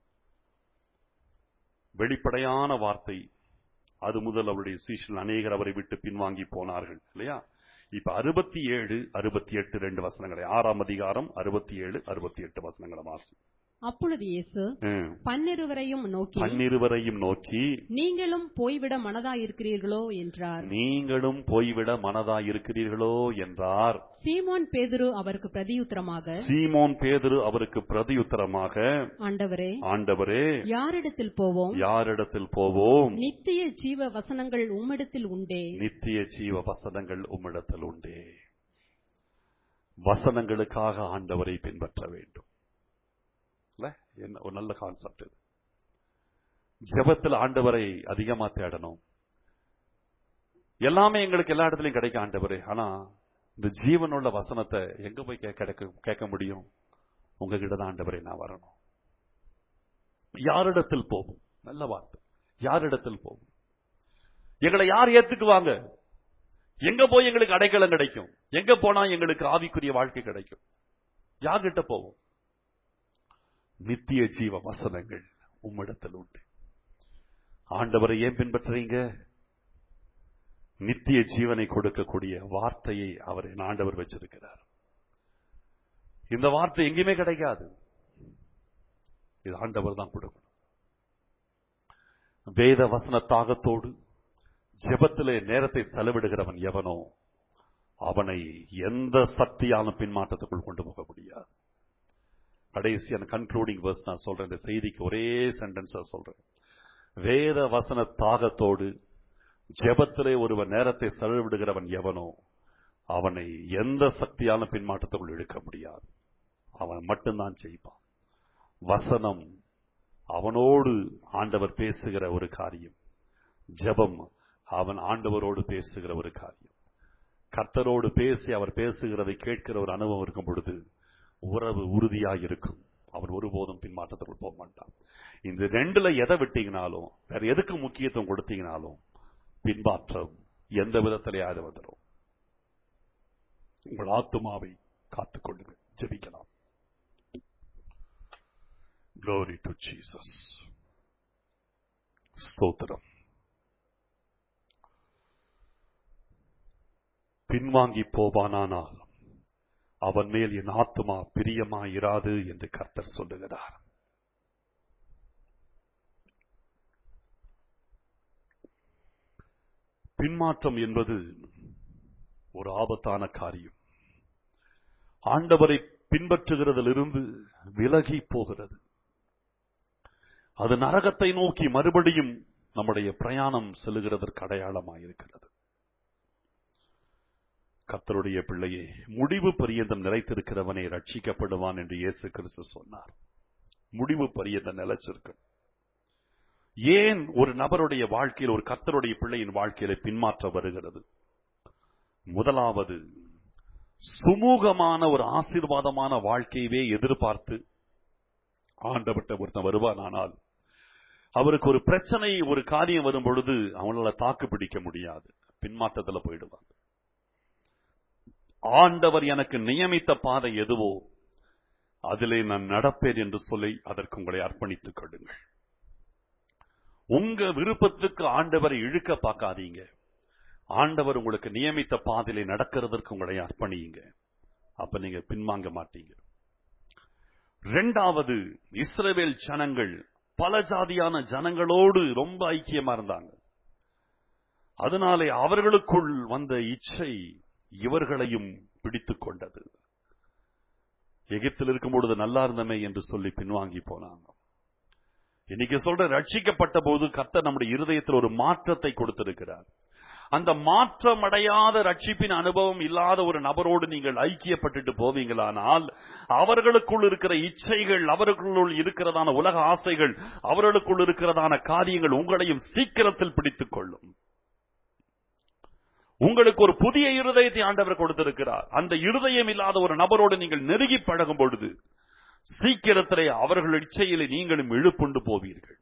Speaker 1: வெளிப்படையான வார்த்தை அது முதல் அவருடைய சீஷன் அநேகர் அவரை விட்டு பின்வாங்கி போனார்கள் இல்லையா இப்ப அறுபத்தி ஏழு அறுபத்தி எட்டு ரெண்டு வசனங்களை ஆறாம் அதிகாரம் அறுபத்தி ஏழு அறுபத்தி எட்டு வசனங்களை வாசி
Speaker 2: அப்பொழுது இயேசு
Speaker 1: ம்.
Speaker 2: பன்னிருவரையும் நோக்கி
Speaker 1: பன்னிருவரையும் நோக்கி
Speaker 2: நீங்களும் போய்விட மனதாயிருக்கிறீர்களோ என்றார்
Speaker 1: நீங்களும் போய்விட மனதாயிருக்கிறீர்களோ என்றார்
Speaker 2: சீமோன் பேதுரு அவருக்கு பிரதியுத்தரமாக
Speaker 1: சீமோன் பேதுரு அவருக்கு பிரதியுத்தரமாக
Speaker 2: ஆண்டவரே
Speaker 1: ஆண்டவரே
Speaker 2: யாரிடத்தில் போவோம்
Speaker 1: யாரிடத்தில் போவோம்
Speaker 2: நித்திய ஜீவ வசனங்கள் உம்மிடத்தில் உண்டே
Speaker 1: நித்திய ஜீவ வசனங்கள் உம்மிடத்தில் உண்டே வசனங்களுக்காக ஆண்டவரை பின்பற்ற வேண்டும் இல்ல? என்ன ஒரு நல்ல கான்செப்ட் இது ஜெபத்தில் ஆண்டவரை அதிகமா தேடணும் எல்லாமே எங்களுக்கு எல்லா இடத்துலயும் கிடைக்கும் ஆண்டவரே ஆனா இந்த ஜீவனுள்ள வசனத்தை எங்க போய் கே- கிடைக்க கேட்க முடியும் உங்ககிட்ட தான் ஆண்டவரே நான் வரணும் யாரிடத்தில் போகும் நல்ல வார்த்தை யாரிடத்தில் போகும் எங்களை யார் ஏத்துக்குவாங்க எங்க போய் எங்களுக்கு அடைக்கலம் கிடைக்கும் எங்க போனா எங்களுக்கு ஆவிக்குரிய வாழ்க்கை கிடைக்கும் யார்கிட்ட போவோம் நித்திய ஜீவ வசனங்கள் உம்மிடத்தில் உண்டு ஆண்டவரை ஏன் பின்பற்றுறீங்க நித்திய ஜீவனை கொடுக்கக்கூடிய வார்த்தையை அவர் என் ஆண்டவர் வச்சிருக்கிறார் இந்த வார்த்தை எங்கேயுமே கிடைக்காது இது ஆண்டவர் தான் கொடுக்கணும் வேத வசன தாகத்தோடு ஜெபத்திலே நேரத்தை செலவிடுகிறவன் எவனோ அவனை எந்த சக்தியாலும் பின்மாற்றத்துக்குள் கொண்டு போக முடியாது கடைசியான கன்க்ளூடிங் வேர்ஸ் நான் சொல்றேன் இந்த செய்திக்கு ஒரே சென்டென்ஸா சொல்றேன் வேத வசன தாகத்தோடு ஜெபத்திலே ஒருவன் நேரத்தை செலவிடுகிறவன் எவனோ அவனை எந்த சக்தியான பின்மாற்றத்துக்குள் இழுக்க முடியாது அவன் மட்டும்தான் செய்வான் வசனம் அவனோடு ஆண்டவர் பேசுகிற ஒரு காரியம் ஜெபம் அவன் ஆண்டவரோடு பேசுகிற ஒரு காரியம் கர்த்தரோடு பேசி அவர் பேசுகிறதை கேட்கிற ஒரு அனுபவம் இருக்கும் பொழுது உறவு உறுதியாக இருக்கும் அவர் ஒருபோதும் பின்மாற்றத்துக்குள் போக மாட்டான் இந்த ரெண்டுல எதை விட்டீங்கனாலும் வேற எதுக்கு முக்கியத்துவம் கொடுத்தீங்கனாலும் பின்மாற்றம் எந்த விதத்திலேயாவது வந்துடும் உங்கள் ஆத்துமாவை காத்துக்கொள்ளுங்க ஜெபிக்கலாம் Glory to Jesus. ஸ்தோத்திரம் பின்வாங்கி போவானானால் அவன் மேல் என் ஆத்துமா பிரியமாயிராது என்று கர்த்தர் சொல்லுகிறார் பின்மாற்றம் என்பது ஒரு ஆபத்தான காரியம் ஆண்டவரை பின்பற்றுகிறதிலிருந்து விலகி போகிறது அது நரகத்தை நோக்கி மறுபடியும் நம்முடைய பிரயாணம் செல்லுகிறதற்கு அடையாளமாயிருக்கிறது கர்த்தருடைய பிள்ளையே முடிவு பரியந்தம் நிலைத்திருக்கிறவனே ரட்சிக்கப்படுவான் என்று இயேசு கிறிஸ்து சொன்னார் முடிவு பரியந்தம் நிலைச்சிருக்கு ஏன் ஒரு நபருடைய வாழ்க்கையில் ஒரு கர்த்தருடைய பிள்ளையின் வாழ்க்கையில பின்மாற்றம் வருகிறது முதலாவது சுமூகமான ஒரு ஆசீர்வாதமான வாழ்க்கையவே எதிர்பார்த்து ஆண்டவர்கிட்ட ஒருத்தன் வருவானானால் அவருக்கு ஒரு பிரச்சனை ஒரு காரியம் வரும் பொழுது அவனால தாக்கு பிடிக்க முடியாது பின்மாற்றத்துல போயிடுவாங்க ஆண்டவர் எனக்கு நியமித்த பாதை எதுவோ அதிலே நான் நடப்பேன் என்று சொல்லி அதற்கு உங்களை அர்ப்பணித்துக் கொள்ளுங்கள் உங்க விருப்பத்துக்கு ஆண்டவரை இழுக்க பார்க்காதீங்க ஆண்டவர் உங்களுக்கு நியமித்த பாதையிலே நடக்கிறதற்கு உங்களை அர்ப்பணியுங்க அப்ப நீங்க பின்வாங்க மாட்டீங்க ரெண்டாவது இஸ்ரவேல் ஜனங்கள் பல ஜாதியான ஜனங்களோடு ரொம்ப ஐக்கியமா இருந்தாங்க அதனாலே அவர்களுக்குள் வந்த இச்சை இவர்களையும் பிடித்துக் கொண்டது எகிப்தில் இருக்கும் பொழுது நல்லா இருந்தமே என்று சொல்லி பின்வாங்கி போனாங்க இன்னைக்கு சொல்ற ரட்சிக்கப்பட்ட போது கர்த்தர் நம்முடைய இருதயத்தில் ஒரு மாற்றத்தை கொடுத்திருக்கிறார் அந்த மாற்றம் அடையாத ரட்சிப்பின் அனுபவம் இல்லாத ஒரு நபரோடு நீங்கள் ஐக்கியப்பட்டுட்டு போவீங்களானால் அவர்களுக்குள் இருக்கிற இச்சைகள் அவர்களுக்குள் இருக்கிறதான உலக ஆசைகள் அவர்களுக்குள் இருக்கிறதான காரியங்கள் உங்களையும் சீக்கிரத்தில் பிடித்துக் கொள்ளும் உங்களுக்கு ஒரு புதிய இருதயத்தை ஆண்டவர் கொடுத்திருக்கிறார் அந்த இருதயம் இல்லாத ஒரு நபரோடு நீங்கள் நெருங்கி பழகும் பொழுது சீக்கிரத்திலே அவர்கள் இச்சையிலே நீங்களும் இழுப்புண்டு போவீர்கள்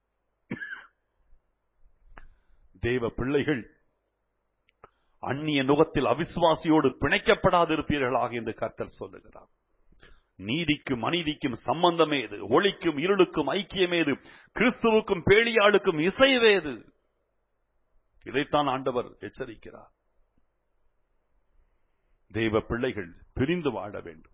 Speaker 1: தேவ பிள்ளைகள் அந்நிய நுகத்தில் அவிசுவாசியோடு பிணைக்கப்படாதிருப்பீர்களாக என்று கர்த்தர் சொல்லுகிறார் நீதிக்கும் அநீதிக்கும் சம்பந்தமேது ஒளிக்கும் இருளுக்கும் ஐக்கியமேது கிறிஸ்துவுக்கும் பேழியாளுக்கும் இசைவேது இதைத்தான் ஆண்டவர் எச்சரிக்கிறார் தெய்வ பிள்ளைகள் பிரிந்து வாழ வேண்டும்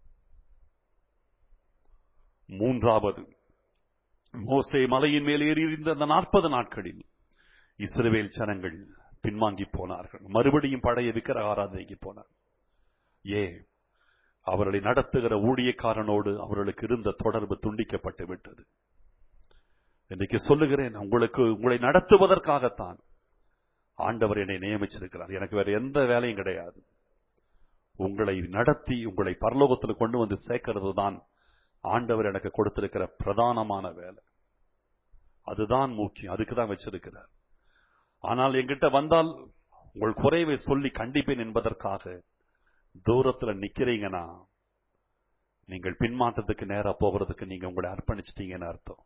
Speaker 1: மூன்றாவது மோசே மலையின் மேல் ஏறி இருந்த அந்த நாற்பது நாட்களில் இஸ்ரவேல் ஜனங்கள் பின்வாங்கி போனார்கள் மறுபடியும் பழைய விக்கிரக ஆராதனைக்கு போனார் ஏ அவர்களை நடத்துகிற ஊழியக்காரனோடு அவர்களுக்கு இருந்த தொடர்பு துண்டிக்கப்பட்டு விட்டது இன்னைக்கு சொல்லுகிறேன் உங்களுக்கு உங்களை நடத்துவதற்காகத்தான் ஆண்டவர் என்னை நியமிச்சிருக்கிறார் எனக்கு வேற எந்த வேலையும் கிடையாது உங்களை நடத்தி உங்களை பரலோகத்தில் கொண்டு வந்து சேர்க்கிறது தான் ஆண்டவர் எனக்கு கொடுத்திருக்கிற பிரதானமான வேலை அதுதான் முக்கியம் அதுக்கு தான் வச்சிருக்கிறார் ஆனால் என்கிட்ட வந்தால் உங்கள் குறைவை சொல்லி கண்டிப்பேன் என்பதற்காக தூரத்துல நிக்கிறீங்கன்னா நீங்கள் பின்மாற்றத்துக்கு நேரா போகிறதுக்கு நீங்க உங்களை அர்ப்பணிச்சிட்டீங்கன்னு அர்த்தம்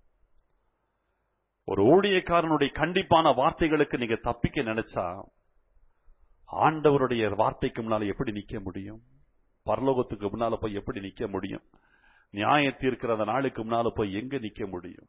Speaker 1: ஒரு ஊழியக்காரனுடைய கண்டிப்பான வார்த்தைகளுக்கு நீங்க தப்பிக்க நினைச்சா ஆண்டவருடைய வார்த்தைக்கு முன்னால எப்படி நிக்க முடியும் பரலோகத்துக்கு முன்னால போய் எப்படி நிக்க முடியும் நியாய தீர்க்கிற அந்த நாளுக்கு முன்னால போய் எங்க நிக்க முடியும்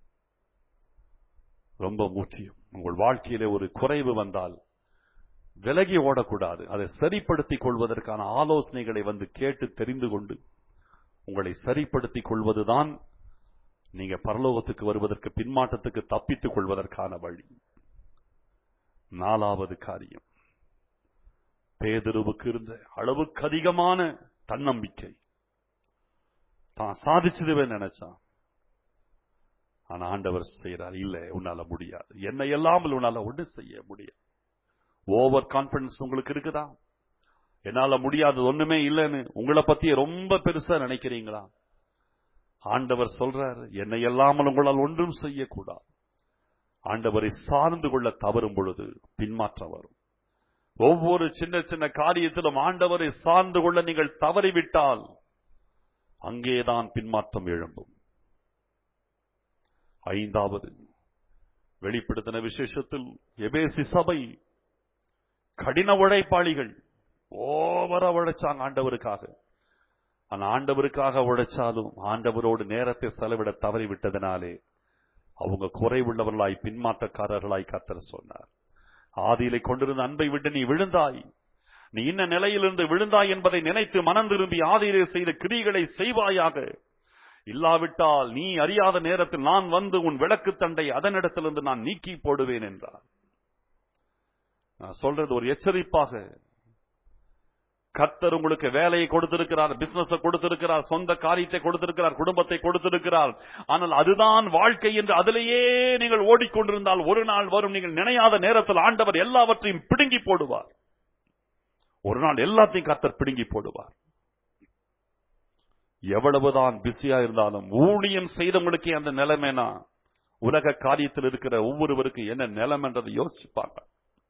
Speaker 1: ரொம்ப முக்கியம் உங்கள் வாழ்க்கையிலே ஒரு குறைவு வந்தால் விலகி ஓடக்கூடாது அதை சரிப்படுத்திக் கொள்வதற்கான ஆலோசனைகளை வந்து கேட்டு தெரிந்து கொண்டு உங்களை சரிப்படுத்திக் கொள்வதுதான் நீங்க பரலோகத்துக்கு வருவதற்கு பின்மாற்றத்துக்கு தப்பித்துக் கொள்வதற்கான வழி நாலாவது காரியம் பேதருவுக்கு இருந்த அளவுக்கு அதிகமான தன்னம்பிக்கை தான் சாதிச்சிடுவேன் நினைச்சான் ஆனா ஆண்டவர் செய்யறார் இல்ல உன்னால முடியாது என்னை எல்லாமல் உன்னால ஒண்ணு செய்ய முடியாது ஓவர் கான்பிடன்ஸ் உங்களுக்கு இருக்குதா என்னால முடியாது ஒண்ணுமே இல்லைன்னு உங்களை பத்தி ரொம்ப பெருசா நினைக்கிறீங்களா ஆண்டவர் சொல்றாரு என்னை எல்லாமல் உங்களால் ஒன்றும் செய்யக்கூடாது ஆண்டவரை சார்ந்து கொள்ள தவறும் பொழுது பின்மாற்றம் வரும் ஒவ்வொரு சின்ன சின்ன காரியத்திலும் ஆண்டவரை சார்ந்து கொள்ள நீங்கள் தவறிவிட்டால் அங்கேதான் பின்மாற்றம் எழும்பும் ஐந்தாவது வெளிப்படுத்தின விசேஷத்தில் எபேசி சபை கடின உழைப்பாளிகள் ஓவரா உழைச்சாங்க ஆண்டவருக்காக ஆனா ஆண்டவருக்காக உழைச்சாலும் ஆண்டவரோடு நேரத்தை செலவிட தவறிவிட்டதினாலே அவங்க குறைவுள்ளவர்களாய் பின்மாற்றக்காரர்களாய் கத்தர் சொன்னார் ஆதியிலே கொண்டிருந்த அன்பை விட்டு நீ விழுந்தாய் நீ இன்ன நிலையிலிருந்து விழுந்தாய் என்பதை நினைத்து மனம் திரும்பி ஆதியிலே செய்த கிரிகளை செய்வாயாக இல்லாவிட்டால் நீ அறியாத நேரத்தில் நான் வந்து உன் விளக்கு தண்டை அதனிடத்திலிருந்து நான் நீக்கி போடுவேன் என்றார் நான் சொல்றது ஒரு எச்சரிப்பாக கர்த்தர் உங்களுக்கு வேலையை கொடுத்திருக்கிறார் பிசினஸ் கொடுத்திருக்கிறார் சொந்த காரியத்தை கொடுத்திருக்கிறார் குடும்பத்தை கொடுத்திருக்கிறார் ஆனால் அதுதான் வாழ்க்கை என்று அதிலேயே நீங்கள் ஓடிக்கொண்டிருந்தால் ஒரு நாள் வரும் நீங்கள் நினையாத நேரத்தில் ஆண்டவர் எல்லாவற்றையும் பிடுங்கி போடுவார் ஒரு நாள் எல்லாத்தையும் கர்த்தர் பிடுங்கி போடுவார் எவ்வளவுதான் பிஸியா இருந்தாலும் ஊழியம் செய்தவங்களுக்கே அந்த நிலைமைனா உலக காரியத்தில் இருக்கிற ஒவ்வொருவருக்கும் என்ன நிலைமைன்றதை யோசிச்சுப்பாங்க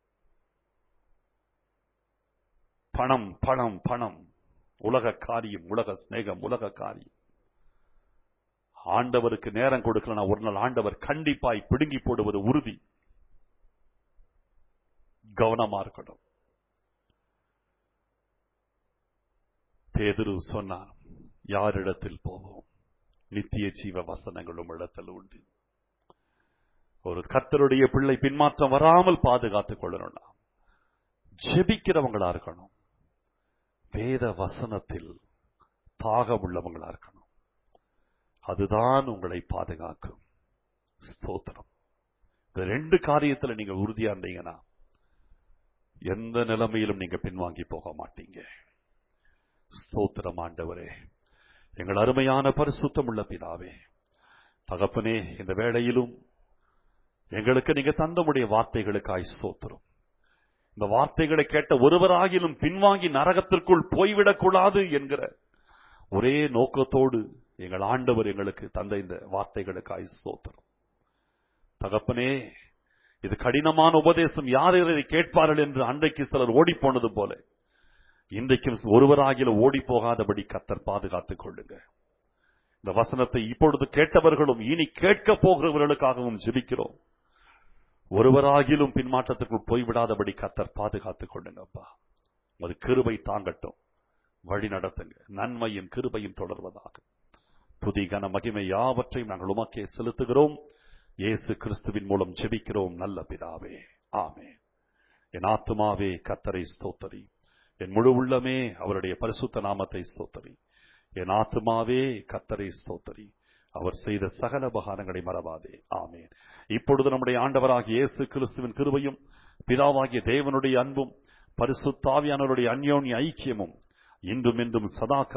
Speaker 1: பணம் பணம் பணம் உலக காரியம் உலக சிநேகம் உலக காரியம் ஆண்டவருக்கு நேரம் கொடுக்கலனா ஒரு நாள் ஆண்டவர் கண்டிப்பாய் பிடுங்கி போடுவது உறுதி கவனமா இருக்கணும் பேதுரு சொன்னார் யாரிடத்தில் போவோம் நித்திய ஜீவ வசனங்களும் இடத்தில் உண்டு ஒரு கத்தருடைய பிள்ளை பின்மாற்றம் வராமல் பாதுகாத்துக் கொள்ளணும் ஜெபிக்கிறவங்களா இருக்கணும் வேத வசனத்தில் தாகம் உள்ளவங்களா இருக்கணும் அதுதான் உங்களை பாதுகாக்கும் ஸ்தோத்திரம் இந்த ரெண்டு காரியத்துல நீங்க உறுதியா இருந்தீங்கன்னா எந்த நிலைமையிலும் நீங்க பின்வாங்கி போக மாட்டீங்க ஸ்தோத்திரம் ஆண்டவரே எங்கள் அருமையான பரிசுத்தம் உள்ள பிதாவே தகப்பனே இந்த வேளையிலும் எங்களுக்கு நீங்க தந்தமுடைய வார்த்தைகளுக்காய் ஸ்தோத்திரம் இந்த வார்த்தைகளை கேட்ட ஒருவராகிலும் பின்வாங்கி நரகத்திற்குள் போய்விடக்கூடாது என்கிற ஒரே நோக்கத்தோடு எங்கள் ஆண்டவர் எங்களுக்கு தந்த இந்த வார்த்தைகளுக்காய் ஸ்தோத்திரம் தகப்பனே இது கடினமான உபதேசம் யார் இதை கேட்பார்கள் என்று அன்றைக்கு சிலர் ஓடி போனது போல இன்றைக்கும் ஒருவராகில ஓடி போகாதபடி கத்தர் பாதுகாத்துக் கொள்ளுங்க இந்த வசனத்தை இப்பொழுது கேட்டவர்களும் இனி கேட்க போகிறவர்களுக்காகவும் ஜெபிக்கிறோம் ஒருவராகிலும் பின்மாற்றத்திற்குள் போய்விடாதபடி கத்தர் பாதுகாத்துக் கொள்ளுங்கப்பா அது கிருபை தாங்கட்டும் வழி நடத்துங்க நன்மையும் கிருபையும் தொடர்வதாக துதி கன மகிமை யாவற்றையும் நாங்கள் உமக்கே செலுத்துகிறோம் இயேசு கிறிஸ்துவின் மூலம் ஜெபிக்கிறோம் நல்ல பிதாவே ஆமே என் ஆத்துமாவே கத்தரை ஸ்தோத்தரி என் முழு உள்ளமே அவருடைய பரிசுத்த நாமத்தை ஸ்தோத்தரி என் ஆத்துமாவே கத்தரை ஸ்தோத்தரி அவர் செய்த சகல உபகாரங்களை மறவாதே ஆமேன் இப்பொழுது நம்முடைய ஆண்டவராகிய இயேசு கிறிஸ்துவின் கிருபையும் பிதாவாகிய தேவனுடைய அன்பும் பரிசுத்தாவியானவருடைய அந்யோன்ய ஐக்கியமும் இன்றும் இன்றும் சதா